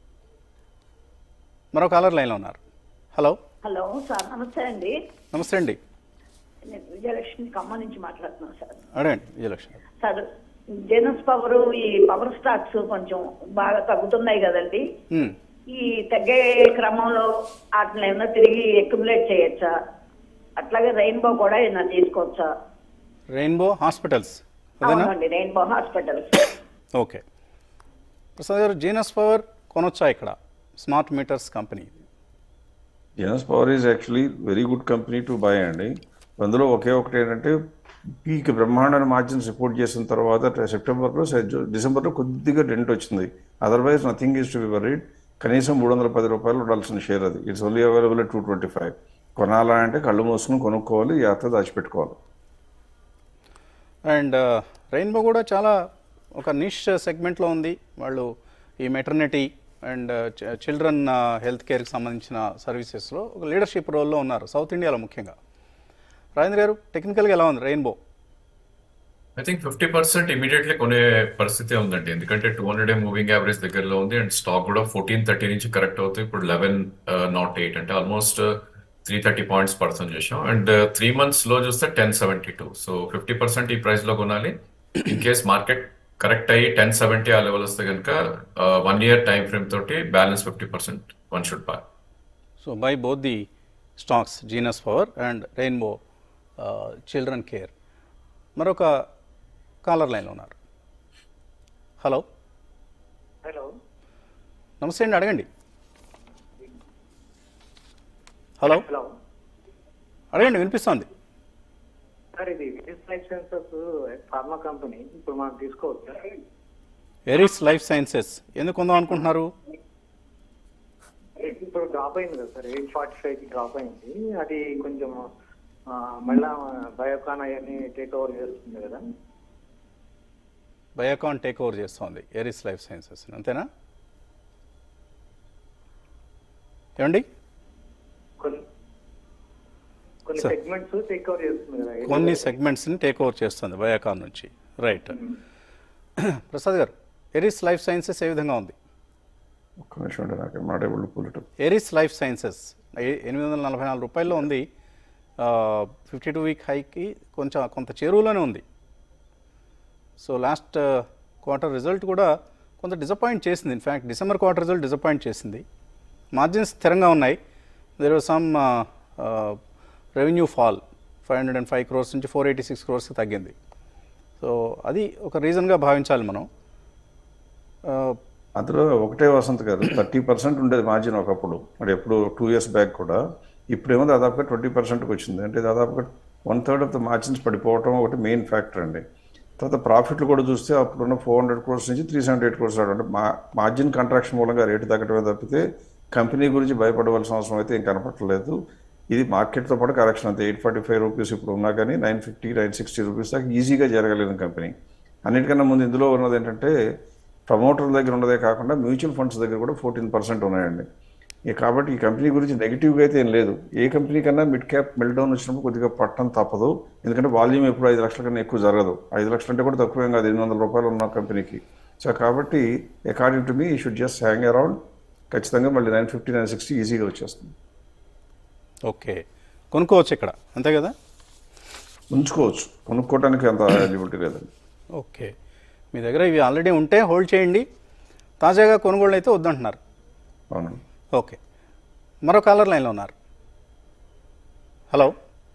మరో కాలర్ లైన్లో ఉన్నారు హలో హలో సార్ నమస్తే అండి నమస్తే అండి నేను విజయలక్ష్మి ఖమ్మం నుంచి మాట్లాడుతున్నాను సార్ అడగండి Vijayalakshmi garu. Sir Genus power ఈ పవర్ స్టాక్స్ కొంచెం బాగా తగ్గుతున్నాయి కదండి మ్మ్. ఈ తగ్గే క్రమంలో వాటిని ఏమన్నా తిరిగి ఎక్యుములేట్ చేయొచ్చా అట్లాగే రెయిన్బో కూడా ఏమన్నా తీసుకోవచ్చా రెయిన్బో హాస్పిటల్స్ అదేనా అవునండి రెయిన్బో హాస్పిటల్స్ ఓకే ప్రసాద్ గారు జీనస్ పవర్ కొనొచ్చా ఇక్కడ smart meters company Genus power is actually very good company to buy అండి అందులో ఒకే ఒకటి ఏంటంటే పీక్ బ్రహ్మాండాన్ని మార్జిన్ సపోర్ట్ చేసిన తర్వాత సెప్టెంబర్లో సె- డిసెంబర్లో కొద్దిగా డెంట్ వచ్చింది otherwise nothing is to be worried కనీసం మూడు వందల పది రూపాయలు ఉండాల్సిన షేర్ అది it's only available two twenty five కొనాలా అంటే కళ్ళు మూసుకుని కొనుక్కోవాలి యాత్ర దాచిపెట్టుకోవాలి అండ్ రెయిన్బో కూడా చాలా ఒక నిష్ సెగ్మెంట్లో ఉంది వాళ్ళు ఈ మెటర్నిటీ అండ్ చిల్డ్రన్ హెల్త్ కేర్కి సంబంధించిన సర్వీసెస్లో ఒక లీడర్షిప్ రోల్లో ఉన్నారు సౌత్ ఇండియాలో ముఖ్యంగా రాజేంద్ర గారు టెక్నికల్గా ఎలా ఉంది Rainbow I think fifty percent immediately కొనే పరిస్థితి ఉందండి ఎందుకంటే టూ హండ్రెడ్ మూవింగ్ యావరేజ్ దగ్గరలో ఉంది అండ్ స్టాక్ కూడా ఫోర్టీన్ థర్టీ నుంచి కరెక్ట్ అవుతుంది ఇప్పుడు లెవెన్ నాట్ ఎయిట్ అంటే ఆల్మోస్ట్ త్రీ థర్టీ పాయింట్స్ పర్సన్ చేసాం అండ్ త్రీ మంత్స్ లో చూస్తే ten seventy two so fifty percent ఈ ప్రైస్ లో కొనాలి ఇన్ కేస్ మార్కెట్ కరెక్ట్ అయ్యి టెన్ సెవెంటీ ఆ లెవెల్ వస్తే కనుక వన్ ఇయర్ టైం ఫ్రేమ్ తోటి balance fifty percent one should buy so buy both the stocks Genus power and Rainbow children care మరొక caller లైన్లో ఉన్నారు హలో హలో నమస్తే అండి అడగండి హలో హలో అడగండి వినిపిస్తోంది సార్ ఇది విజిస్ లైఫ్ సైన్సెస్ ఫార్మా కంపెనీ ఇప్పుడు మనం తీసుకోవచ్చా ఎరిస్ లైఫ్ సైన్సెస్ ఎందుకు కొందాం అనుకుంటున్నారు ఇప్పుడు డ్రాప్ అయింది కదా సార్ ఎయిట్ ఫార్టీ ఫైవ్ కి డ్రాప్ అయింది అది కొంచెం ఆ, మళ్ళా బయోకాన్ అవన్నీ టేక్ ఓవర్ చేస్తుంది కదా బయోకాన్ టేక్ ఓవర్ చేస్తోంది ఎరిస్ లైఫ్ సైన్సెస్ అంతేనా ఏమండి కొన్ని కొన్ని Sir. సెగ్మెంట్స్ టేక్ ఓవర్ చేస్తుంది కదా కొన్ని సెగ్మెంట్స్ని టేక్ ఓవర్ చేస్తుంది బయోకాన్ నుంచి రైట్ ప్రసాద్ గారు ఎరిస్ లైఫ్ సైన్సెస్ ఏ విధంగా ఉంది ఒక్క నిమిషం అండి నాకు not able to pull it Eris life sciences ఏ- ఎనిమిది వందల నలభై నాలుగు రూపాయల్లో ఉంది ఫిఫ్టీ టూ వీక్ హైకి కొంచెం కొంత చేరువలోనే ఉంది సో లాస్ట్ క్వార్టర్ రిజల్ట్ కూడా కొంత డిసప్పాయింట్ చేసింది in fact December quarter result disappoint చేసింది మార్జిన్స్ స్థిరంగా ఉన్నాయి there was some revenue fall five hundred and five crores నుంచి ఫోర్ ఎయిటీ సిక్స్ క్రోర్స్కి తగ్గింది సో అది ఒక రీజన్గా భావించాలి మనం Uh, అందులో ఒకటే వసంత్ గారు థర్టీ పర్సెంట్ ఉండేది మార్జిన్ ఒకప్పుడు మరి ఎప్పుడు టూ ఇయర్స్ బ్యాక్ కూడా ఇప్పుడేమో దాదాపుగా ట్వంటీ పర్సెంట్కి వచ్చింది అంటే దాదాపుగా one third of the margins పడిపోవడం ఒకటి మెయిన్ ఫ్యాక్టర్ అండి తర్వాత ప్రాఫిట్లు కూడా చూస్తే అప్పుడున్న ఫోర్ హండ్రెడ్ క్రోర్స్ నుంచి త్రీ సెవెంటీ ఎయిట్ క్రోర్స్ అంటే మా మార్జిన్ కాంట్రాక్షన్ మూలంగా రేటు తగ్గడమే తప్పితే కంపెనీ గురించి భయపడవలసిన అవసరం అయితే ఏం కనపడలేదు ఇది మార్కెట్తో పాటు కరెక్షన్ అంతే ఎయిట్ ఫార్టీ ఫైవ్ రూపీస్ ఇప్పుడు ఉన్నా కానీ nine fifty nine sixty rupees దాకా ఈజీగా జరగలేదు కంపెనీ అన్నిటికన్నా ముందు ఇందులో ఉన్నది ఏంటంటే ప్రమోటర్ దగ్గర ఉన్నదే కాకుండా మ్యూచువల్ ఫండ్స్ దగ్గర కూడా ఫోర్టీన్ పర్సెంట్ ఉన్నాయండి ఇక కాబట్టి ఈ కంపెనీ గురించి నెగిటివ్గా అయితే ఏం లేదు ఏ కంపెనీ కన్నా మిడ్ క్యాప్ మెల్డౌన్ వచ్చినప్పుడు కొద్దిగా పట్టడం తప్పదు ఎందుకంటే వాల్యూమ్ ఎప్పుడు ఐదు లక్షల కన్నా ఎక్కువ జరగదు ఐదు లక్షలు అంటే కూడా తక్కువేం కాదు ఎనిమిది వందల రూపాయలు ఉన్న కంపెనీకి సో కాబట్టి అకార్డింగ్ టు మీ ఈ షుడ్ జస్ట్ హ్యాంగ్ అరౌండ్ ఖచ్చితంగా మళ్ళీ నైన్ ఫిఫ్టీ నైన్ సిక్స్టీ ఈజీగా వచ్చేస్తుంది ఓకే కొనుక్కోవచ్చు ఇక్కడ అంతే కదా ఉంచుకోవచ్చు కొనుక్కోవడానికి అంత ఎలిజిబిలిటీ లేదండి ఓకే మీ దగ్గర ఇవి ఆల్రెడీ ఉంటే హోల్డ్ చేయండి తాజాగా కొనుగోళ్ళు అయితే వద్దంటున్నారు అవునండి ఓకే మరో కాలర్ లైన్లో ఉన్నారు హలో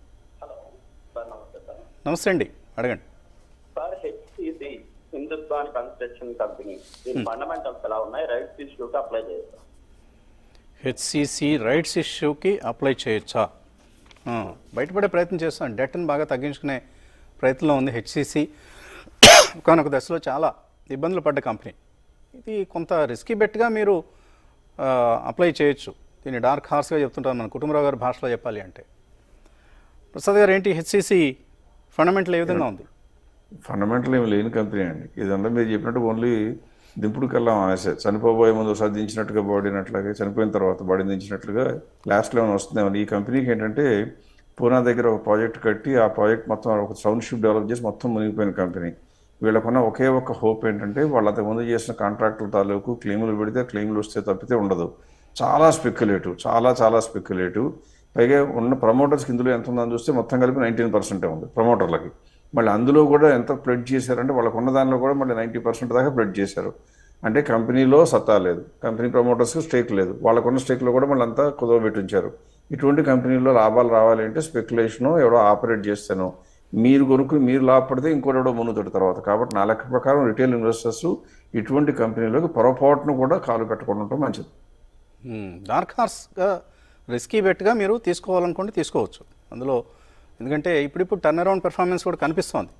నమస్తే అండి అడగండి sir HCC Hindustan construction company దీని ఫండమెంటల్స్ ఎలా ఉన్నాయి రైట్స్ ఇష్యూకి అప్లై చేస్తాం హెచ్సిసి రైట్స్ ఇష్యూకి అప్లై చేయొచ్చా ఆ, బయటపడే ప్రయత్నం చేస్తాం డెట్ని బాగా తగ్గించుకునే ప్రయత్నంలో ఉంది హెచ్సిసి ఒకనొక దశలో చాలా ఇబ్బందులు పడ్డ కంపెనీ ఇది కొంత రిస్కీ బెట్గా మీరు ఆ, అప్లై చేయొచ్చు దీన్ని డార్క్ హార్స్గా చెప్తుంటారు మన కుటుంబరావు గారి భాషలో చెప్పాలి అంటే ప్రసాద్ గారు ఏంటి హెచ్సిసి ఫండమెంటల్ ఏ విధంగా ఉంది ఫండమెంటల్ ఏమి లేని కంపెనీ అండి ఇదంతా మీరు చెప్పినట్టు ఓన్లీ దింపుడుకి వెళ్ళాం అనేసి చనిపోబోయే ముందు ఒకసారి దించినట్టుగా బాడీనట్లాగే చనిపోయిన తర్వాత బాడీ దించినట్లుగా లాస్ట్లో ఏమైనా వస్తుందేమో ఈ కంపెనీకి ఏంటంటే పూనా దగ్గర ఒక ప్రాజెక్ట్ కట్టి ఆ ప్రాజెక్ట్ మొత్తం ఒక సౌండ్ షిప్ డెవలప్ చేసి మొత్తం మునిగిపోయిన కంపెనీ వీళ్ళకున్న ఒకే ఒక్క హోప్ ఏంటంటే వాళ్ళు అంతకుముందు చేసిన కాంట్రాక్టుల తాలూకు క్లెయిములు పెడితే క్లెయిములు వస్తే తప్పితే ఉండదు చాలా స్పెక్యులేటివ్ చాలా చాలా స్పెక్యులేటివ్ పైగా ఉన్న ప్రమోటర్స్కి ఇందులో ఎంత ఉందని చూస్తే మొత్తం కలిపి నైన్టీన్ పర్సెంటే ఉంది ప్రమోటర్లకి మళ్ళీ అందులో కూడా ఎంత ప్లెడ్ చేశారంటే వాళ్ళకు ఉన్న దానిలో కూడా మళ్ళీ నైంటీ పర్సెంట్ దాకా ప్లెడ్ చేశారు అంటే కంపెనీలో సత్తా లేదు కంపెనీ ప్రమోటర్స్కి స్టేక్ లేదు వాళ్ళకున్న స్టేక్లో కూడా మళ్ళీ అంతా కుదవబెట్టి ఉంచారు ఇటువంటి కంపెనీలో లాభాలు రావాలి అంటే స్పెక్యులేషను ఎవడో ఆపరేట్ చేస్తాను మీరు కొనుక్కుని మీరు లాభపడితే ఇంకోటి ఎవడో మునుగుతాడు తర్వాత కాబట్టి నా లెక్క ప్రకారం రిటైల్ ఇన్వెస్టర్స్ ఇటువంటి కంపెనీలోకి పొరపాటును కూడా కాలు పెట్టకుండా ఉండటం మంచిది డార్క్ హార్స్గా రిస్కీ బెట్గా మీరు తీసుకోవాలనుకుంటే తీసుకోవచ్చు అందులో ఎందుకంటే ఇప్పుడిప్పుడు టర్న్ అరౌండ్ పెర్ఫార్మెన్స్ కూడా కనిపిస్తోంది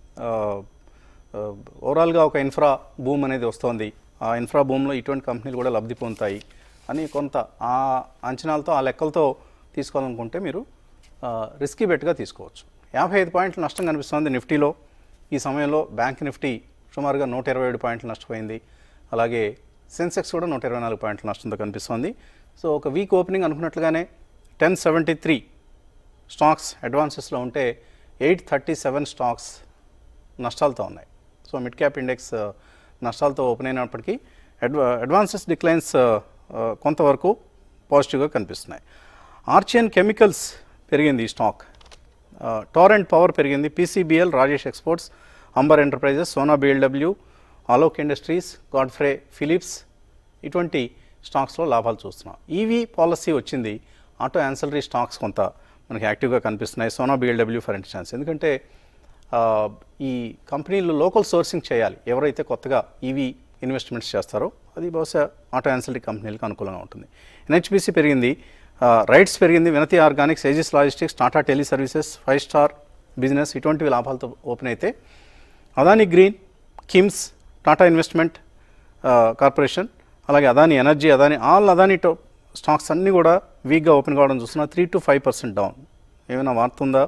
ఓవరాల్గా ఒక ఇన్ఫ్రా బూమ్ అనేది వస్తోంది ఆ ఇన్ఫ్రా బూమ్లో ఇటువంటి కంపెనీలు కూడా లబ్ధి పొందుతాయి అని కొంత ఆ అంచనాలతో ఆ లెక్కలతో తీసుకోవాలనుకుంటే మీరు రిస్కీ బెట్గా తీసుకోవచ్చు యాభై ఐదు పాయింట్ల నష్టం కనిపిస్తోంది నిఫ్టీలో ఈ సమయంలో బ్యాంక్ నిఫ్టీ సుమారుగా నూట ఇరవై ఏడు పాయింట్లు నష్టపోయింది అలాగే సెన్సెక్స్ కూడా నూట ఇరవై నాలుగు పాయింట్ల నష్టంతో కనిపిస్తోంది సో ఒక వీక్ ఓపెనింగ్ అనుకున్నట్లుగానే టెన్ సెవెంటీ త్రీ స్టాక్స్ అడ్వాన్సెస్లో ఉంటే ఎయిట్ థర్టీ సెవెన్ స్టాక్స్ నష్టాలతో ఉన్నాయి సో మిడ్ క్యాప్ ఇండెక్స్ ఆ, నష్టాలతో ఓపెన్ అయినప్పటికీ అడ్వా అడ్వాన్సెస్ డిక్లైన్స్ ఆ, ఆ, కొంతవరకు పాజిటివ్గా కనిపిస్తున్నాయి ఆర్చియన్ కెమికల్స్ పెరిగింది ఈ స్టాక్ టారెంట్ పవర్ పెరిగింది PCBL Rajesh exports Amber enterprises Sona BLW Alok industries Godfrey Phillips ఇటువంటి స్టాక్స్లో లాభాలు చూస్తున్నాం ఈవీ పాలసీ వచ్చింది ఆటో యాన్సలరీ స్టాక్స్ కొంత మనకి యాక్టివ్గా కనిపిస్తున్నాయి సోనా బిఎల్డబ్ల్యూ ఫర్ ఇన్స్టాన్స్ ఎందుకంటే ఆ, ఈ కంపెనీలు లోకల్ సోర్సింగ్ చేయాలి ఎవరైతే కొత్తగా ఈవీ ఇన్వెస్ట్మెంట్స్ చేస్తారో అది బహుశా ఆటో యాన్సలరీ కంపెనీలకు అనుకూలంగా ఉంటుంది ఎన్హెచ్బిసి పెరిగింది ఆ, రైట్స్ పెరిగింది Vinati organics Aegis logistics Tata teleservices five star business ఇటువంటివి లాభాలతో ఓపెన్ అయితే Adani green KIMS Tata investment ఆ, కార్పొరేషన్ అలాగే అదాని ఎనర్జీ అదాని ఆల్ అదాని టో స్టాక్స్ అన్నీ కూడా వీక్గా ఓపెన్ కావడం చూస్తున్నా three to five percent down ఏమైనా వార్త ఉందా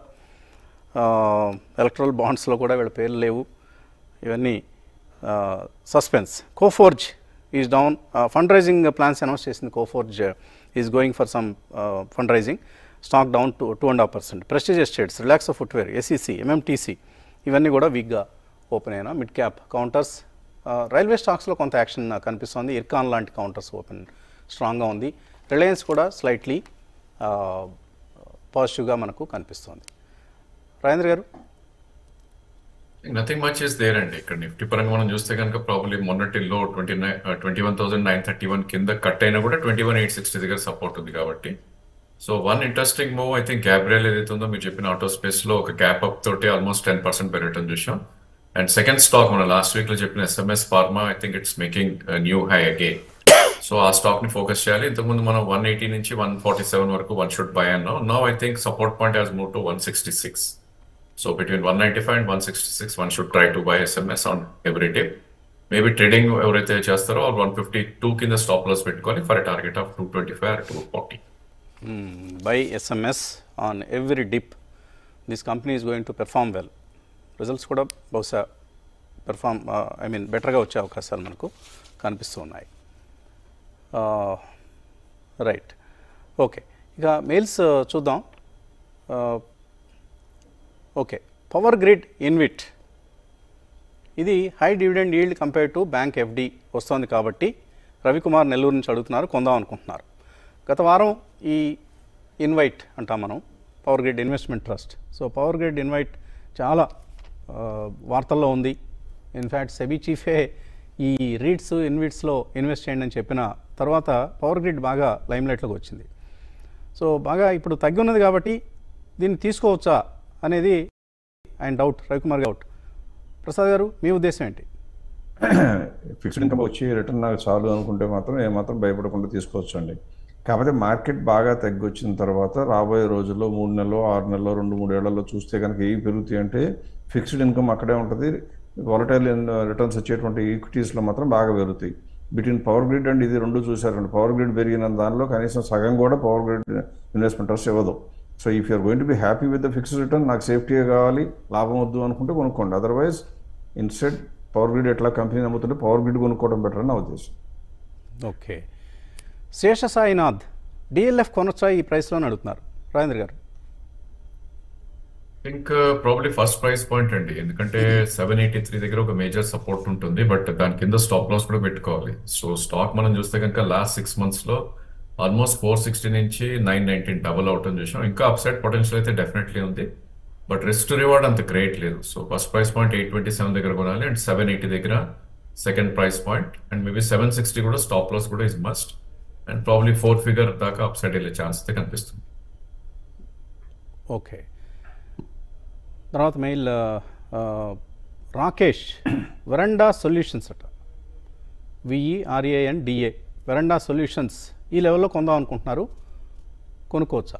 ఎలక్ట్రల్ బాండ్స్లో కూడా వీళ్ళ పేర్లు లేవు ఇవన్నీ suspense Coforge is down fund raising plans announce చేసింది Coforge is going for some fund raising stock down to two and half percent Prestige estates Relaxo footwear ACC MMTC ఇవన్నీ కూడా వీక్గా ఓపెన్ అయినా మిడ్ క్యాప్ కౌంటర్స్ రైల్వే స్టాక్స్లో కొంత action కనిపిస్తోంది ఇర్కాన్ లాంటి counters open స్ట్రాంగ్గా ఉంది రిలయన్స్ కూడా స్లైట్లీ పాజిటివ్గా మనకు కనిపిస్తోంది రాజేంద్ర గారు నథింగ్ మచ్ ఇస్ దేర్ అండి ఇక్కడ నిఫ్టీ పరంగా మనం చూస్తే కనుక ప్రాబ్లీ మొన్నటి లో twenty nine twenty one thousand nine thirty one కింద కట్ అయినా కూడా ట్వంటీ వన్ ఎయిట్ సిక్స్టీ దగ్గర సపోర్ట్ ఉంది కాబట్టి so one interesting move I think Gabriel ఏదైతే ఉందో మీరు చెప్పిన ఆటో స్పేస్ లో ఒక గ్యాప్ అప్ తోటి ఆల్మోస్ట్ టెన్ పర్సెంట్ పెరగటం చూసాం అండ్ సెకండ్ స్టాక్ మన లాస్ట్ వీక్ లో చెప్పిన SMS pharma I think it's making new high again so ఆ స్టాక్ ని ఫోకస్ చేయాలి ఇంతకుముందు మనం వన్ ఎయిటీ నుంచి వన్ ఫార్టీ సెవెన్ వరకు వన్ షుడ్ బై అన్నాం no I think support point has move to one sixty six So between 195 and 166, one should try to buy SMS on every day. Maybe trading ఎవరైతే చేస్తారో one fifty two కింద stop loss పెట్టుకొని for target of two twenty five or two forty buy SMS on every dip this company is going to perform well results కూడా బహుశా perform I mean బెటర్గా వచ్చే అవకాశాలు మనకు కనిపిస్తూ ఉన్నాయి రైట్ ఓకే ఇక మెయిల్స్ చూద్దాం ఓకే పవర్ గ్రిడ్ ఇన్విట్ ఇది high dividend yield compare to bank FD వస్తోంది కాబట్టి రవికుమార్ నెల్లూరు నుంచి అడుగుతున్నారు కొందాం అనుకుంటున్నారు గత వారం ఈ ఇన్వైట్ అంటాం మనం power grid investment trust so power grid InvIT చాలా ఆ, వార్తల్లో ఉంది ఇన్ఫ్యాక్ట్ సెబీ చీఫే ఈ రీడ్స్ ఇన్విట్స్లో ఇన్వెస్ట్ చేయండి అని చెప్పిన తర్వాత పవర్ గ్రిడ్ బాగా లైమ్లైట్లోకి వచ్చింది సో బాగా ఇప్పుడు తగ్గి ఉన్నది కాబట్టి దీన్ని తీసుకోవచ్చా అనేది ఆయన డౌట్ రవికుమార్ డౌట్ ప్రసాద్ గారు మీ ఉద్దేశం ఏంటి ఫిక్స్డ్ ఇన్కమ్ వచ్చి రిటర్న్ నాకు చాలు అనుకుంటే మాత్రం ఏమాత్రం భయపడకుండా తీసుకోవచ్చు అండి కాకపోతే మార్కెట్ బాగా తగ్గి వచ్చిన తర్వాత రాబోయే రోజుల్లో మూడు నెలలు ఆరు నెలలు రెండు మూడు ఏళ్లలో చూస్తే కనుక ఏవి పెరుగుతాయి అంటే ఫిక్స్డ్ ఇన్కమ్ అక్కడే ఉంటుంది వాలటైల్ రిటర్న్స్ వచ్చేటువంటి ఈక్విటీస్లో మాత్రం బాగా పెరుగుతాయి బిట్వీన్ పవర్ గ్రిడ్ అండ్ ఇది రెండు చూసారండి పవర్ గ్రిడ్ పెరిగిన దానిలో కనీసం సగం కూడా పవర్ గ్రిడ్ ఇన్వెస్ట్మెంట్ ట్రస్ట్ ఇవ్వదు so if you're going to be happy with the fixed return నాకు సేఫ్టీగా కావాలి లాభం వద్దు అనుకుంటే కొనుక్కోండి అదర్వైజ్ ఇన్స్టెడ్ పవర్ గ్రిడ్ ఎట్లా కంపెనీ నమ్ముతుంటే పవర్ గ్రిడ్ కొనుక్కోవడం బెటర్ అని నా ఉద్దేశం ఓకే శేష సాయినాథ్ డిఎల్ఎఫ్ కొనొచ్చా ఈ ప్రైస్లోనే అడుగుతున్నారు రాజేంద్ర గారు think probably first price point అండి ఎందుకంటే సెవెన్ ఎయిటీ త్రీ దగ్గర ఒక మేజర్ సపోర్ట్ ఉంటుంది బట్ దాని కింద స్టాప్ లాస్ కూడా పెట్టుకోవాలి సో స్టాక్ మనం చూస్తే కనుక లాస్ట్ సిక్స్ మంత్స్ లో ఆల్మోస్ట్ ఫోర్ సిక్స్టీ నుంచి నైన్ నైన్టీన్ డబుల్ అవుట్ అని చూసాం ఇంకా అప్సైడ్ పొటెన్షియల్ అయితే డెఫినెట్లీ ఉంది బట్ రిస్క్ రివార్డ్ అంత గ్రేట్ లేదు so first price point eight twenty seven దగ్గర కొనాలి అండ్ సెవెన్ ఎయిటీ దగ్గర second price point and maybe seven sixty కూడా స్టాప్ లాస్ కూడా is must and probably four figure దాకా అప్సైడ్ వెళ్ళే ఛాన్స్ అయితే కనిపిస్తుంది ఓకే తర్వాత మెయిల్ ఆ, రాకేష్ వెరండా సొల్యూషన్స్ అట V E R A N D A Veranda solutions ఈ లెవెల్లో కొందాం అనుకుంటున్నారు కొనుక్కోవచ్చా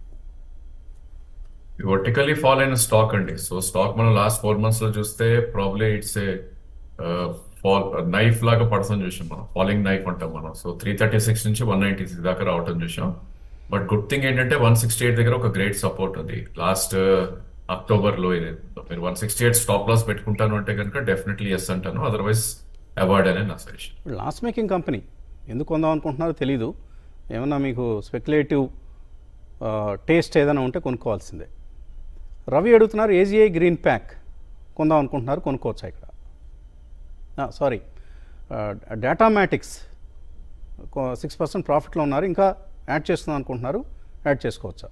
వర్టికలీ ఫాల్ అయిన స్టాక్ అండి సో స్టాక్ మనం లాస్ట్ ఫోర్ మంత్స్ లో చూస్తే probably it's a fall knife లాగా పడుతుంది చూసాం మనం ఫాలింగ్ నైఫ్ అంటాం మనం సో త్రీ థర్టీ సిక్స్ నుంచి వన్ నైన్టీ సిక్స్ దాకా రావటం చూసాం బట్ గుడ్ థింగ్ ఏంటంటే వన్ సిక్స్టీ ఎయిట్ దగ్గర ఒక గ్రేట్ సపోర్ట్ ఉంది లాస్ట్ అక్టోబర్ లో ఇది మీరు one sixty eight stop loss పెట్టుకుంటాను అంటే కనుక డెఫినెట్లీ ఎస్ అంటాను అదర్వైజ్ అవార్డ్ అనే నా సజెషన్ లాస్ మేకింగ్ కంపెనీ ఎందుకు కొందాం అనుకుంటున్నారో తెలీదు ఏమన్నా మీకు స్పెక్యులేటివ్ టేస్ట్ ఏదైనా ఉంటే కొనుక్కోవాల్సిందే రవి అడుగుతున్నారు ఏజీఐ గ్రీన్ ప్యాక్ కొందాం అనుకుంటున్నారు కొనుక్కోవచ్చా ఇక్కడ సారీ డేటామాటిక్స్ సిక్స్ పర్సెంట్ ప్రాఫిట్లో ఉన్నారు ఇంకా యాడ్ చేస్తున్నాం అనుకుంటున్నారు యాడ్ చేసుకోవచ్చా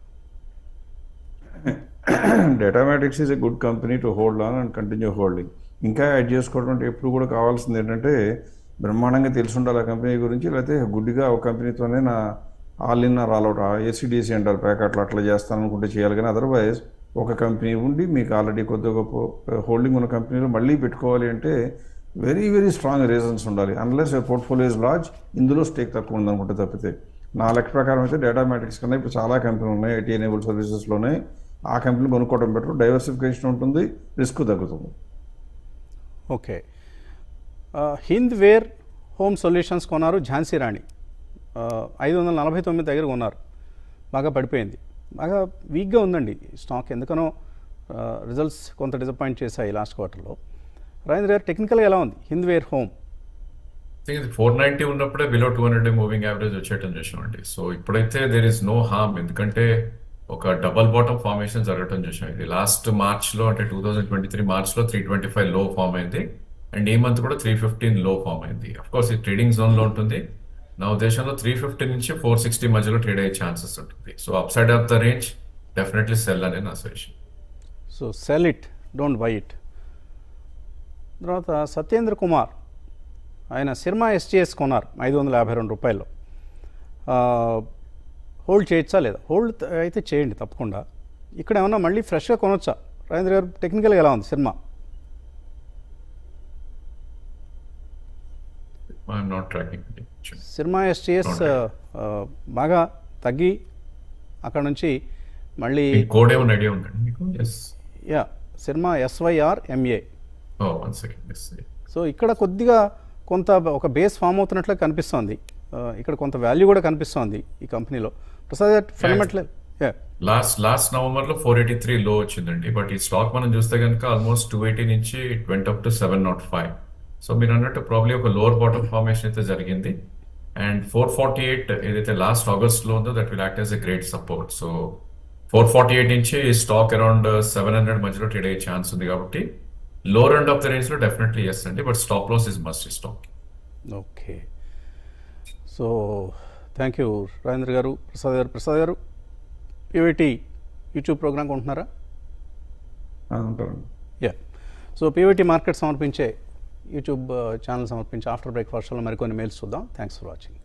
Datamatics is a good company to hold on and continue holding ఇంకా యాడ్ చేసుకోవడం అంటే ఎప్పుడు కూడా కావాల్సింది ఏంటంటే బ్రహ్మాండంగా తెలిసి ఉండాలి ఆ కంపెనీ గురించి లేకపోతే గుడ్డిగా ఒక కంపెనీతోనే నా all in or all out AC DC అంటారు ప్యాకెట్లు అట్లా చేస్తాను అనుకుంటే చేయాలి కానీ అదర్వైజ్ ఒక కంపెనీ ఉండి మీకు ఆల్రెడీ కొద్ది గొప్ప హోల్డింగ్ ఉన్న కంపెనీలో మళ్ళీ పెట్టుకోవాలి అంటే వెరీ వెరీ స్ట్రాంగ్ రీజన్స్ ఉండాలి అన్లెస్ పోర్ట్ఫోలియో ఇస్ లార్జ్ ఇందులో స్టేక్ తక్కువ ఉందనుకుంటే తప్పితే నా లెక్క ప్రకారం అయితే డేటామాటిక్స్ కన్నా ఇప్పుడు చాలా కంపెనీలు ఉన్నాయి ఐటీ ఎనేబుల్ సర్వీసెస్లోనే ఆ కంపెనీ కొనుక్కోవడం బెటర్ డైవర్సిఫికేషన్ ఉంటుంది రిస్క్ తగ్గుతుంది okay Hindware home solutions కొన్నారు ఝాన్సీ రాణి ఐదు వందల నలభై తొమ్మిది దగ్గర కొన్నారు బాగా పడిపోయింది బాగా వీక్గా ఉందండి ఈ స్టాక్ ఎందుకనో రిజల్ట్స్ కొంత డిసప్పాయింట్ చేశాయి లాస్ట్ క్వార్టర్లో రాజేంద్ర గారు టెక్నికల్గా ఎలా ఉంది Hindware home four ninety ఉన్నప్పుడే below two hundred moving average వచ్చేయటం చూసామండి సో ఇప్పుడైతే దేర్ ఇస్ నో హార్మ్ ఎందుకంటే ఒక డబల్ బాటమ్ ఫార్మేషన్ జరగటం చూసాం ఇది లాస్ట్ మార్చ్ లో అంటే two thousand twenty three March లో త్రీ ట్వంటీ ఫైవ్ లో ఫామ్ అయింది అండ్ ఈ మంత్ కూడా త్రీ ఫిఫ్టీన్ లో ఫామ్ అయింది అఫ్ కోర్స్ ఈ ట్రేడింగ్ జోన్ లో ఉంటుంది నా ఉద్దేశంలో త్రీ ఫిఫ్టీ నుంచి ఫోర్ సిక్స్టీ మధ్యలో ట్రేడ్ అయ్యే ఛాన్సెస్ ఉంటుంది so upside of the range definitely sell అనే నా suggestion so sell it don't buy it తర్వాత సత్యేంద్ర కుమార్ ఆయన సిర్మా ఎస్టీఎస్ కొన్నారు ఐదు వందల యాభై రెండు రూపాయల్లో హోల్డ్ చేయొచ్చా లేదా హోల్డ్ అయితే చేయండి తప్పకుండా ఇక్కడ ఏమన్నా మళ్ళీ ఫ్రెష్గా కొనొచ్చా రాజేంద్ర గారు టెక్నికల్గా ఎలా ఉంది Syrma I'm not tracking Syrma ఎస్టీఎస్ బాగా తగ్గి అక్కడ నుంచి మళ్ళీ కోడ్ ఏమైనా ఐడియా ఉందండి మీకు yes ya Syrma S Y R M A oh one second yes so ఇక్కడ కొద్దిగా కొంత ఒక బేస్ ఫామ్ అవుతున్నట్లు కనిపిస్తోంది ఆ, ఇక్కడ కొంత వాల్యూ కూడా కనిపిస్తోంది ఈ కంపెనీలో Prasad fundamental last last November లో ఫోర్ ఎయిటీ త్రీ లో వచ్చిందండి బట్ ఈ స్టాక్ మనం చూస్తే కనుక ఆల్మోస్ట్ టూ ఎయిటీ నుంచి twenty up to seven naught five so మీరు అన్నట్టు ప్రాబ్లీ ఒక లోవర్ బాటమ్ ఫార్మేషన్ అయితే జరిగింది అండ్ ఫోర్ ఫార్టీ ఎయిట్ ఏదైతే లాస్ట్ ఆగస్ట్ లో ఉందో that will act as a great support so four forty eight నుంచి ఈ స్టాక్ అరౌండ్ సెవెన్ హండ్రెడ్ మధ్యలో ట్రేడ్ అయ్యే ఛాన్స్ ఉంది కాబట్టి lower end of the range లో డెఫినెట్లీ ఎస్ అండి but stop loss is must ఈ stock okay so thank you Rajendra గారు ప్రసాద్ గారు ప్రసాద్ గారు పీవైటీ యూట్యూబ్ ప్రోగ్రామ్ కొంటున్నారా ఉంటారండి యా సో పీవైటీ మార్కెట్ సమర్పించే యూట్యూబ్ ఛానల్ సమర్పించే ఆఫ్టర్ బ్రేక్ఫాస్ట్లో మరికొన్ని మెయిల్స్ చూద్దాం థ్యాంక్స్ ఫర్ వాచింగ్